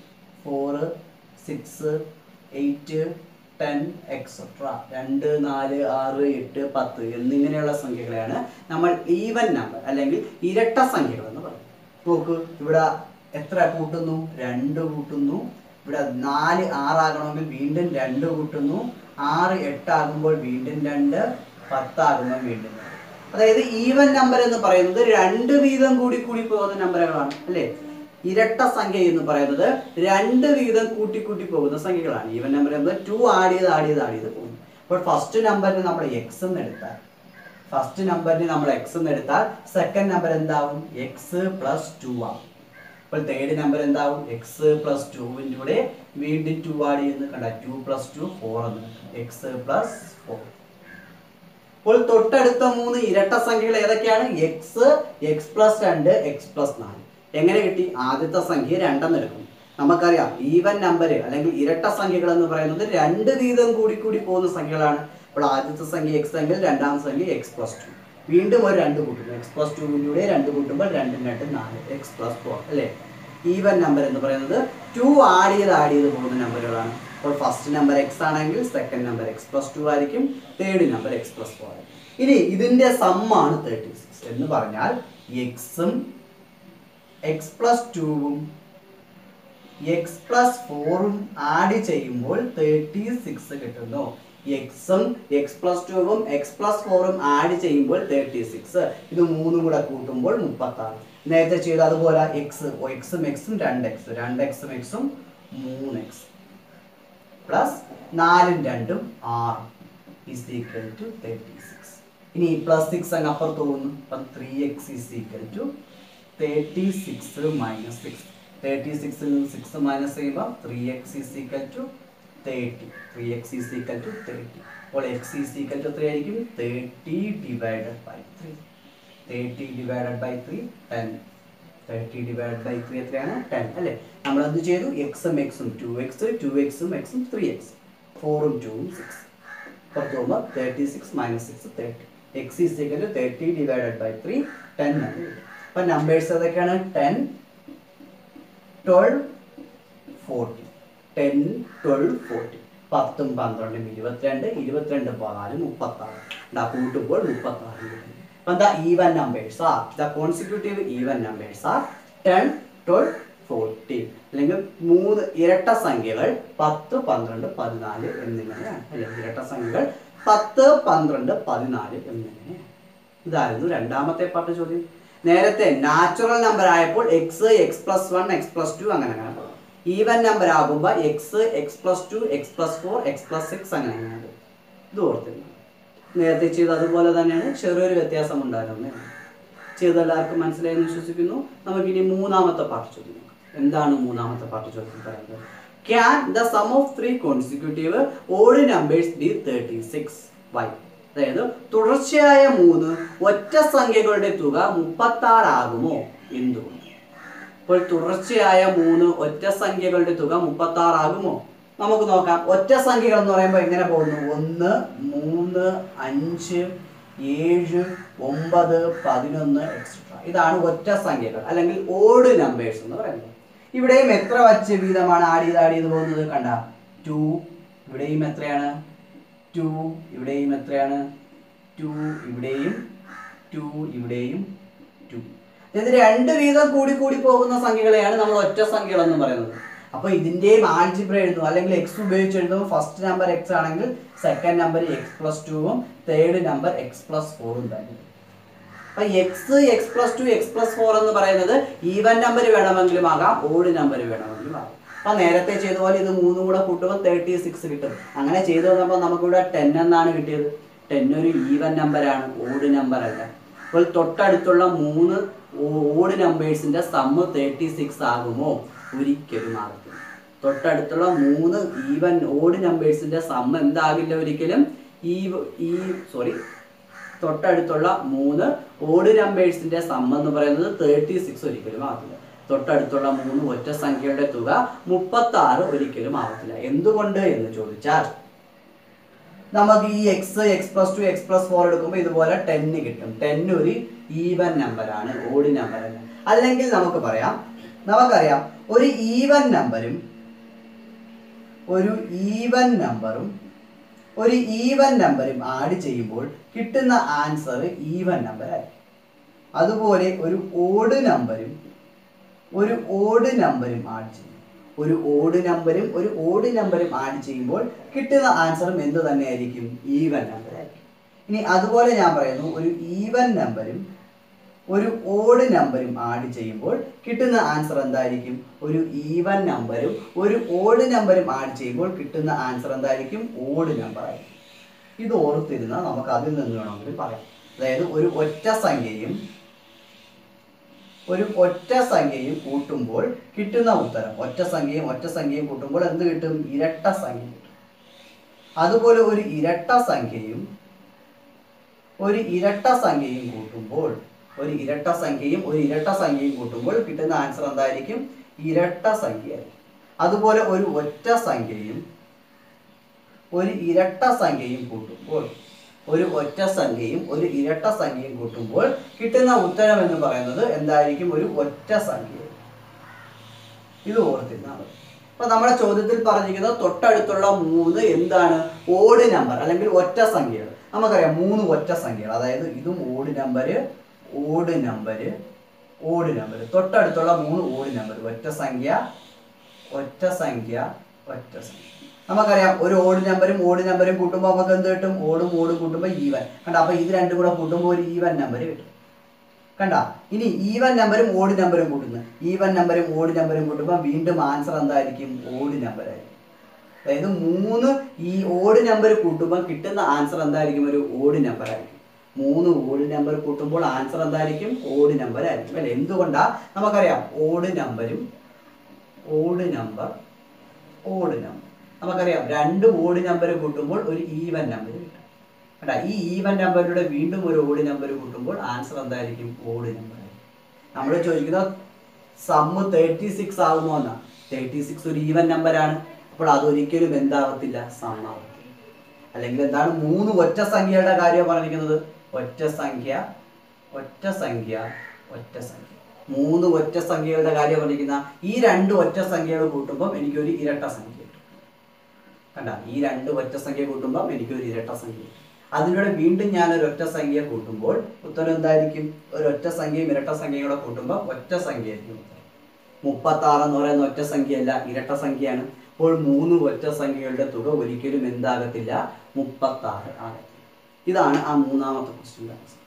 four six eight ten etcetera രണ്ട് നാല് ആറ് എട്ട് പത്ത് എന്നിങ്ങനെയുള്ള സംഖ്യകളെയാണ് നമ്മൾ ഈവൻ നമ്പർ അല്ലെങ്കിൽ ഇരട്ട സംഖ്യകൾ എന്ന് പറയുന്നത് നോക്ക് ഇവിടെ എത്ര കൂട്ടുന്നു രണ്ട് കൂട്ടുന്നു ഇവിടെ നാല് ആറാകണമെങ്കിൽ വീണ്ടും രണ്ട് കൂട്ടുന്നു ആറ് എട്ടാകുമ്പോൾ വീണ്ടും രണ്ട് പത്താകുമ്പോൾ വീണ്ടും രണ്ട്. അതായത് ഈവൻ നമ്പർ എന്ന് പറയുന്നത് രണ്ട് വീതം കൂടി കൂടി പോകുന്ന നമ്പറുകളാണ് അല്ലേ ഇരട്ട സംഖ്യ എന്ന് പറയുന്നത് രണ്ട് വീതം കൂട്ടി കൂട്ടി പോകുന്ന സംഖ്യകളാണ് ഈവൻ നമ്പർ എന്നത് ടു ആഡ് ചെയ്ത് ആഡ് ചെയ്ത് ആഡ് ചെയ്ത് പോകുന്നു അപ്പോൾ ഫസ്റ്റ് നമ്പറിന് നമ്മൾ എക്സ് എന്ന് എടുത്താൽ ഫസ്റ്റ് നമ്പറിന് നമ്മൾ എക്സ് എന്ന് എടുത്താൽ സെക്കൻഡ് നമ്പർ എന്താവും എക്സ് പ്ലസ് ടു ആവും അപ്പോൾ തേർഡ് നമ്പർ എന്താവും എക്സ് പ്ലസ് ടുവിൻ്റെ കൂടെ വീണ്ടും ടു ആഡ് ചെയ്യുന്നു കണ്ട ടു പ്ലസ് ടു ഫോർ എന്ന് എക്സ് പ്ലസ് ഫോർ അപ്പോൾ തൊട്ടടുത്ത മൂന്ന് ഇരട്ട സംഖ്യകൾ ഏതൊക്കെയാണ് എക്സ് എക്സ് പ്ലസ് രണ്ട് എക്സ് പ്ലസ് നാല് എങ്ങനെ കിട്ടി ആദ്യത്തെ സംഖ്യ രണ്ടെന്ന് എടുക്കും നമുക്കറിയാം ഈവൻ നമ്പർ അല്ലെങ്കിൽ ഇരട്ട സംഖ്യകൾ എന്ന് പറയുന്നത് രണ്ട് വീതം കൂടി കൂടി പോകുന്ന സംഖ്യകളാണ് അപ്പോൾ ആദ്യത്തെ സംഖ്യ എക്സ് എങ്കിൽ രണ്ടാമത്തെ സംഖ്യ എക്സ് പ്ലസ് ടു വീണ്ടും ഒരു രണ്ട് കൂട്ടുന്നു എക്സ് പ്ലസ് ടുവിലൂടെ രണ്ട് കൂട്ടുമ്പോൾ രണ്ടും രണ്ട് നാല് എക്സ് പ്ലസ് ഫോർ അല്ലേ ഈവൻ നമ്പർ എന്ന് പറയുന്നത് ടു ആഡ് ചെയ്ത് ആഡ് ചെയ്ത് പോകുന്ന നമ്പറുകളാണ് അപ്പോൾ ഫസ്റ്റ് നമ്പർ എക്സ് ആണെങ്കിൽ second number x plus two ആയിരിക്കും third number x plus four ആയിരിക്കും ഇനി ഇതിന്റെ സമ്മാണ് തേർട്ടി സിക്സ് എന്ന് പറഞ്ഞാൽ എക്സും എക്സ് പ്ലസ് ടുവും എക്സ് പ്ലസ് ഫോറും ആഡ് ചെയ്യുമ്പോൾ തേർട്ടി സിക്സ് കിട്ടുന്നു എക്സും എക്സ് പ്ലസ് ടുവും എക്സ് പ്ലസ് ഫോറും ആഡ് ചെയ്യുമ്പോൾ തേർട്ടി സിക്സ് ഇത് മൂന്നും കൂടെ കൂട്ടുമ്പോൾ മുപ്പത്തി ആറ് നേരത്തെ ചെയ്ത അതുപോലെ എക്സ് എക്സും എക്സും രണ്ട് എക്സ് രണ്ട് എക്സും എക്സും മൂന്ന് എക്സ് പ്ലസ് നാലും രണ്ടും ആറ് is equal to thirty six ഇനി പ്ലസ് സിക്സ് അങ്ങ് അപ്പുറത്ത് പോകുന്നു അപ്പം three x is equal to thirty six minus six thirty സിക്സിൽ നിന്ന് സിക്സ് മൈനസ് ചെയ്യുമ്പോൾ three x is equal to thirty three x is equal to thirty അപ്പോൾ x is equal to three ആയിരിക്കും thirty divided by three thirty divided by three ten thirty divided by three എത്രയാണ് ten അല്ലേ നമ്മൾ എന്ത് ചെയ്തു എക്സും എക്സും to X to എക്സും എക്സും ത്രീ എക്സ് ഫോറും ടൂവും സിക്സ് പുറത്ത് പോകുമ്പോൾ thirty six minus six thirty x is equal to thirty divided by three ten എന്ന് കിട്ടും അപ്പം നമ്പേഴ്സ് ഏതൊക്കെയാണ് ten twelve forty ten twelve forty പത്തും പന്ത്രണ്ടും ഇരുപത്തിരണ്ട് ഇരുപത്തിരണ്ട് പതിനാല് മുപ്പത്താറ് എന്താ കൂട്ടുമ്പോൾ മുപ്പത്താറ് കിട്ടും അപ്പം എന്താ even numbers are the consecutive even numbers are ten twelve forty അല്ലെങ്കിൽ മൂന്ന് ഇരട്ട സംഖ്യകൾ പത്ത് പന്ത്രണ്ട് പതിനാല് എന്നിങ്ങനെയാണ് അല്ലെങ്കിൽ ഇരട്ട സംഖ്യകൾ പത്ത് പന്ത്രണ്ട് പതിനാല് എന്നിങ്ങനെയാണ് ഇതായിരുന്നു രണ്ടാമത്തെ പാട്ട് ചോദ്യം നേരത്തെ നാച്ചുറൽ നമ്പർ ആയപ്പോൾ x x plus one x plus two അങ്ങനെ അങ്ങനെ പോകും ഈവൻ നമ്പർ ആകുമ്പോൾ x x plus two x plus four x plus six അങ്ങനെ അങ്ങനെ പോകും ഇത് ഓർത്തിരുന്നു നേരത്തെ ചെയ്ത് അതുപോലെ തന്നെയാണ് ചെറിയൊരു വ്യത്യാസം ഉണ്ടായിരുന്നത് ചെയ്ത എല്ലാവർക്കും മനസ്സിലായെന്ന് വിശ്വസിക്കുന്നു നമുക്കിനി മൂന്നാമത്തെ പാർട്ട് ചോദ്യം നോക്കാം. എന്താണ് മൂന്നാമത്തെ പാർട്ട് ചോദ്യം പറയുന്നത് can the sum of three consecutive odd numbers be thirty six why അതായത് തുടർച്ചയായ മൂന്ന് ഒറ്റ സംഖ്യകളുടെ തുക മുപ്പത്തി ആറാകുമോ എന്തുകൊണ്ട് ഇപ്പോൾ തുടർച്ചയായ മൂന്ന് ഒറ്റ സംഖ്യകളുടെ തുക മുപ്പത്തി ആറാകുമോ നമുക്ക് നോക്കാം ഒറ്റ സംഖ്യകൾ എന്ന് പറയുമ്പോൾ എങ്ങനെ പോകുന്നു ഒന്ന് മൂന്ന് അഞ്ച് ഏഴ് ഒമ്പത് പതിനൊന്ന് എക്സെട്ര ഇതാണ് ഒറ്റ സംഖ്യകൾ അല്ലെങ്കിൽ ഓഡ് നമ്പേഴ്സ് എന്ന് പറയുന്നത് ഇവിടെയും എത്ര വച്ച് വീതമാണ് ആഡ് ചെയ്ത് ആഡ് ചെയ്ത് പോകുന്നത് കണ്ട ടു ഇവിടെയും എത്രയാണ് ടു ഇവിടെയും എത്രയാണ് ടു ഇവിടെയും ടു ഇവിടെയും ടു ഇത് രണ്ട് വീതം കൂടി കൂടി പോകുന്ന സംഖ്യകളെയാണ് നമ്മൾ ഒറ്റ സംഖ്യകൾ എന്ന് പറയുന്നത് അപ്പൊ ഇതിന്റെയും ആൾജിബ്ര എഴുതും അല്ലെങ്കിൽ എക്സ് ഉപയോഗിച്ച് എഴുതുമ്പോൾ ഫസ്റ്റ് നമ്പർ എക്സ് ആണെങ്കിൽ സെക്കൻഡ് നമ്പർ എക്സ് പ്ലസ് ടുവും തേർഡ് നമ്പർ എക്സ് പ്ലസ് ഫോറും തന്നെ അപ്പൊ x x plus two x plus four എന്ന് പറയുന്നത് ഈവൻ നമ്പർ വേണമെങ്കിലും ആകാം ഓഡ് നമ്പർ വേണമെങ്കിലും ആകാം അപ്പൊ നേരത്തെ ചെയ്ത പോലെ ഇത് മൂന്നും കൂടെ കൂട്ടുമ്പോൾ തേർട്ടി സിക്സ് കിട്ടും അങ്ങനെ ചെയ്തു വന്നപ്പോൾ നമുക്കിവിടെ ടെൻ എന്നാണ് കിട്ടിയത് ടെൻ ഒരു ഈവൻ നമ്പറാണ് ഓഡ് നമ്പർ അല്ല അപ്പോൾ തൊട്ടടുത്തുള്ള മൂന്ന് ഓഡ് നമ്പേഴ്സിന്റെ സമ്മ് തേർട്ടി സിക്സ് ആകുമോ ഒരിക്കലും ആകത്തില്ല തൊട്ടടുത്തുള്ള മൂന്ന് ഈവൻ ഓഡ് നമ്പേഴ്സിന്റെ സമ്മ് എന്താകില്ല ഒരിക്കലും ഈ ഈ സോറി തൊട്ടടുത്തുള്ള മൂന്ന് ഓഡ് നമ്പേഴ്സിന്റെ സമ്മ എന്ന് പറയുന്നത് തേർട്ടി സിക്സ് ഒരിക്കലും ആകത്തില്ല തൊട്ടടുത്തുള്ള മൂന്ന് ഒറ്റ സംഖ്യയുടെ തുക മുപ്പത്തി ആറ് ഒരിക്കലും ആവത്തില്ല എന്തുകൊണ്ട് എന്ന് ചോദിച്ചാൽ നമുക്ക് ഈ x x plus two x plus four എടുക്കുമ്പോൾ ഇതുപോലെ ടെന്ന് കിട്ടും ടെൻ ഒരു ഈവൻ നമ്പറാണ് ഓഡ് നമ്പർ അല്ല അല്ലെങ്കിൽ നമുക്ക് പറയാം നമുക്കറിയാം ഒരു ഈവൻ നമ്പരും ഒരു ഈവൻ നമ്പറും ഒരു ഈവൻ നമ്പറും ആഡ് ചെയ്യുമ്പോൾ കിട്ടുന്ന ആൻസർ ഈവൻ നമ്പർ ആയിരിക്കും അതുപോലെ ഒരു ഓഡ് നമ്പരും ഒരു ഓഡ് നമ്പരും ആഡ് ചെയ്യും ഒരു ഓഡ് നമ്പരും ഒരു ഓഡ് നമ്പരും ആഡ് ചെയ്യുമ്പോൾ കിട്ടുന്ന ആൻസറും എന്ത് തന്നെയായിരിക്കും ഈവൻ നമ്പർ ആയിരിക്കും ഇനി അതുപോലെ ഞാൻ പറയുന്നു ഒരു ഈവൻ നമ്പരും ഒരു ഓഡ് നമ്പരും ആഡ് ചെയ്യുമ്പോൾ കിട്ടുന്ന ആൻസർ എന്തായിരിക്കും ഒരു ഈവൻ നമ്പരും ഒരു ഓഡ് നമ്പരും ആഡ് ചെയ്യുമ്പോൾ കിട്ടുന്ന ആൻസർ എന്തായിരിക്കും ഓഡ് നമ്പർ ആയിരിക്കും ഇത് ഓർത്തിരുന്നാൽ നമുക്ക് അതിൽ നിന്ന് വേണമെങ്കിൽ പറയാം അതായത് ഒരു ഒറ്റ സംഖ്യയും ഒരു ഒറ്റ സംഖ്യയും കൂട്ടുമ്പോൾ കിട്ടുന്ന ഉത്തരം ഒറ്റ സംഖ്യയും ഒറ്റ സംഖ്യയും കൂട്ടുമ്പോൾ എന്ത് കിട്ടും ഇരട്ട സംഖ്യ കിട്ടും അതുപോലെ ഒരു ഇരട്ട സംഖ്യയും ഒരു ഇരട്ട സംഖ്യയും കൂട്ടുമ്പോൾ ഒരു ഇരട്ട സംഖ്യയും ഒരു ഇരട്ട സംഖ്യയും കൂട്ടുമ്പോൾ കിട്ടുന്ന ആൻസർ എന്തായിരിക്കും ഇരട്ട സംഖ്യ അതുപോലെ ഒരു ഒറ്റ സംഖ്യയും ഒരു ഇരട്ട സംഖ്യയും കൂട്ടുമ്പോൾ ഒരു ഒറ്റ സംഖ്യയും ഒരു ഇരട്ട സംഖ്യയും കൂട്ടുമ്പോൾ കിട്ടുന്ന ഉത്തരം എന്ന് പറയുന്നത് എന്തായിരിക്കും ഒരു ഒറ്റ സംഖ്യ ഇത് ഓർത്തിരുന്നാൽ മതി അപ്പൊ നമ്മുടെ ചോദ്യത്തിൽ പറഞ്ഞിരിക്കുന്നത് തൊട്ടടുത്തുള്ള മൂന്ന് എന്താണ് ഓഡ് നമ്പർ അല്ലെങ്കിൽ ഒറ്റ സംഖ്യകൾ നമുക്കറിയാം മൂന്ന് ഒറ്റ സംഖ്യകൾ അതായത് ഇതും odd number odd number odd number തൊട്ടടുത്തുള്ള മൂന്ന് ഓഡ് നമ്പർ ഒറ്റ സംഖ്യ ഒറ്റ സംഖ്യ ഒറ്റ സംഖ്യ നമുക്കറിയാം ഒരു ഓഡ് നമ്പറും ഓഡ് നമ്പറും കൂട്ടുമ്പോൾ നമുക്ക് എന്ത് കിട്ടും ഓടും ഓടും കൂട്ടുമ്പോൾ ഈവൻ കണ്ട അപ്പൊ ഇത് രണ്ടും കൂടെ കൂട്ടുമ്പോൾ ഒരു ഈവൻ നമ്പർ കിട്ടും കണ്ട ഇനി ഈവൻ നമ്പറും ഓഡ് നമ്പറും കൂട്ടുന്നു ഈവൻ നമ്പറും ഓഡ് നമ്പറും കൂട്ടുമ്പോൾ വീണ്ടും ആൻസർ എന്തായിരിക്കും ഓഡ് നമ്പർ ആയിരിക്കും അതായത് മൂന്ന് ഈ ഓഡ് നമ്പർ കൂട്ടുമ്പോൾ കിട്ടുന്ന ആൻസർ എന്തായിരിക്കും ഒരു ഓഡ് നമ്പർ ആയിരിക്കും മൂന്ന് ഓഡ് നമ്പർ കൂട്ടുമ്പോൾ ആൻസർ എന്തായിരിക്കും ഓഡ് നമ്പർ ആയിരിക്കും അല്ലെ എന്തുകൊണ്ടാ നമുക്കറിയാം ഓഡ് നമ്പരും ഓഡ് നമ്പർ ഓഡ് നമ്പർ നമുക്കറിയാം രണ്ട് ഓഡ് നമ്പർ കൂട്ടുമ്പോൾ ഒരു ഈവൻ നമ്പർ കിട്ടും കേട്ടാ ഈ ഈവൻ നമ്പറിലൂടെ വീണ്ടും ഒരു ഓഡ് നമ്പർ കൂട്ടുമ്പോൾ ആൻസർ എന്തായിരിക്കും ഓഡ് നമ്പർ ആയിരിക്കും നമ്മൾ ചോദിക്കുന്നത് സമ്മ് തേർട്ടി സിക്സ് ആകുമോ എന്നാ തേർട്ടി സിക്സ് ഒരു ഈവൻ നമ്പറാണ് അപ്പോൾ അതൊരിക്കലും എന്താവത്തില്ല സമ്മാവത്തില്ല അല്ലെങ്കിൽ എന്താണ് മൂന്ന് ഒറ്റ സംഖ്യയുടെ കാര്യം പറഞ്ഞിരിക്കുന്നത് ഒറ്റ സംഖ്യ ഒറ്റ സംഖ്യ ഒറ്റ സംഖ്യ മൂന്ന് ഒറ്റ സംഖ്യകളുടെ കാര്യം പറഞ്ഞിരിക്കുന്ന ഈ രണ്ട് ഒറ്റ സംഖ്യകൾ കൂട്ടുമ്പോൾ എനിക്കൊരു ഇരട്ട സംഖ്യ കിട്ടും കണ്ട ഈ രണ്ട് ഒറ്റ സംഖ്യ കൂട്ടുമ്പോൾ എനിക്കൊരു ഇരട്ട സംഖ്യ കിട്ടും അതിലൂടെ വീണ്ടും ഞാൻ ഒരു ഒറ്റ സംഖ്യ കൂട്ടുമ്പോൾ ഉത്തരം എന്തായിരിക്കും ഒരു ഒറ്റ സംഖ്യയും ഇരട്ട സംഖ്യയും കൂടെ കൂട്ടുമ്പോൾ ഒറ്റ സംഖ്യ ആയിരിക്കും ഉത്തരം മുപ്പത്തി ആറ് എന്ന് പറയുന്ന ഒറ്റ സംഖ്യയല്ല ഇരട്ട സംഖ്യയാണ് അപ്പോൾ മൂന്ന് ഒറ്റ സംഖ്യകളുടെ തുക ഒരിക്കലും എന്താകത്തില്ല മുപ്പത്തി ആറ് ആകത്തില്ല ഇതാണ് ആ മൂന്നാമത്തെ ക്വസ്റ്റ്യൻ്റെ ആൻസർ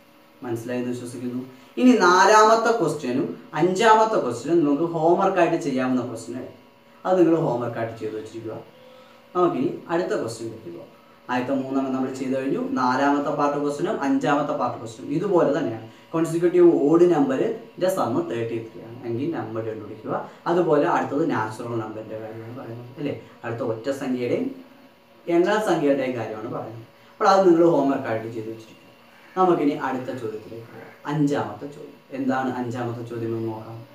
മനസ്സിലായെന്ന് വിശ്വസിക്കുന്നു ഇനി നാലാമത്തെ ക്വസ്റ്റ്യനും അഞ്ചാമത്തെ ക്വസ്റ്റ്യനും നമുക്ക് homework ആയിട്ട് ചെയ്യാവുന്ന ക്വസ്റ്റ്യൻ അത് നിങ്ങൾ homework ആയിട്ട് ചെയ്ത് വെച്ചിരിക്കുക നമുക്കിനി അടുത്ത ക്വസ്റ്റ്യനിലേക്ക് പോകാം ആദ്യത്തെ മൂന്നെണ്ണം നമ്മൾ ചെയ്ത് കഴിഞ്ഞു നാലാമത്തെ പാർട്ട് ക്വസ്റ്റ്യനും അഞ്ചാമത്തെ പാർട്ട് ക്വസ്റ്റ്യനും ഇതുപോലെ തന്നെയാണ് കോൺസിക്യൂട്ടീവ് ഓഡ് നമ്പറിൻ്റെ സമ്മ് തേർട്ടി ത്രീ ആണ് എങ്കിൽ നമ്പർ കണ്ടുപിടിക്കുക അതുപോലെ അടുത്തത് നാച്ചുറൽ നമ്പറിൻ്റെ കാര്യമാണ് പറയുന്നത് അല്ലേ അടുത്ത ഒറ്റ സംഖ്യയുടെയും എണ്ണൽ സംഖ്യയുടെയും കാര്യമാണ് പറയുന്നത് അപ്പോൾ അത് നിങ്ങൾ homework ആയിട്ട് ചെയ്ത് വെച്ചിരിക്കുക നമുക്കിനി അടുത്ത ചോദ്യത്തിലേക്ക് പോകാം അഞ്ചാമത്തെ ചോദ്യം എന്താണ് അഞ്ചാമത്തെ ചോദ്യം എന്ന് നോക്കാം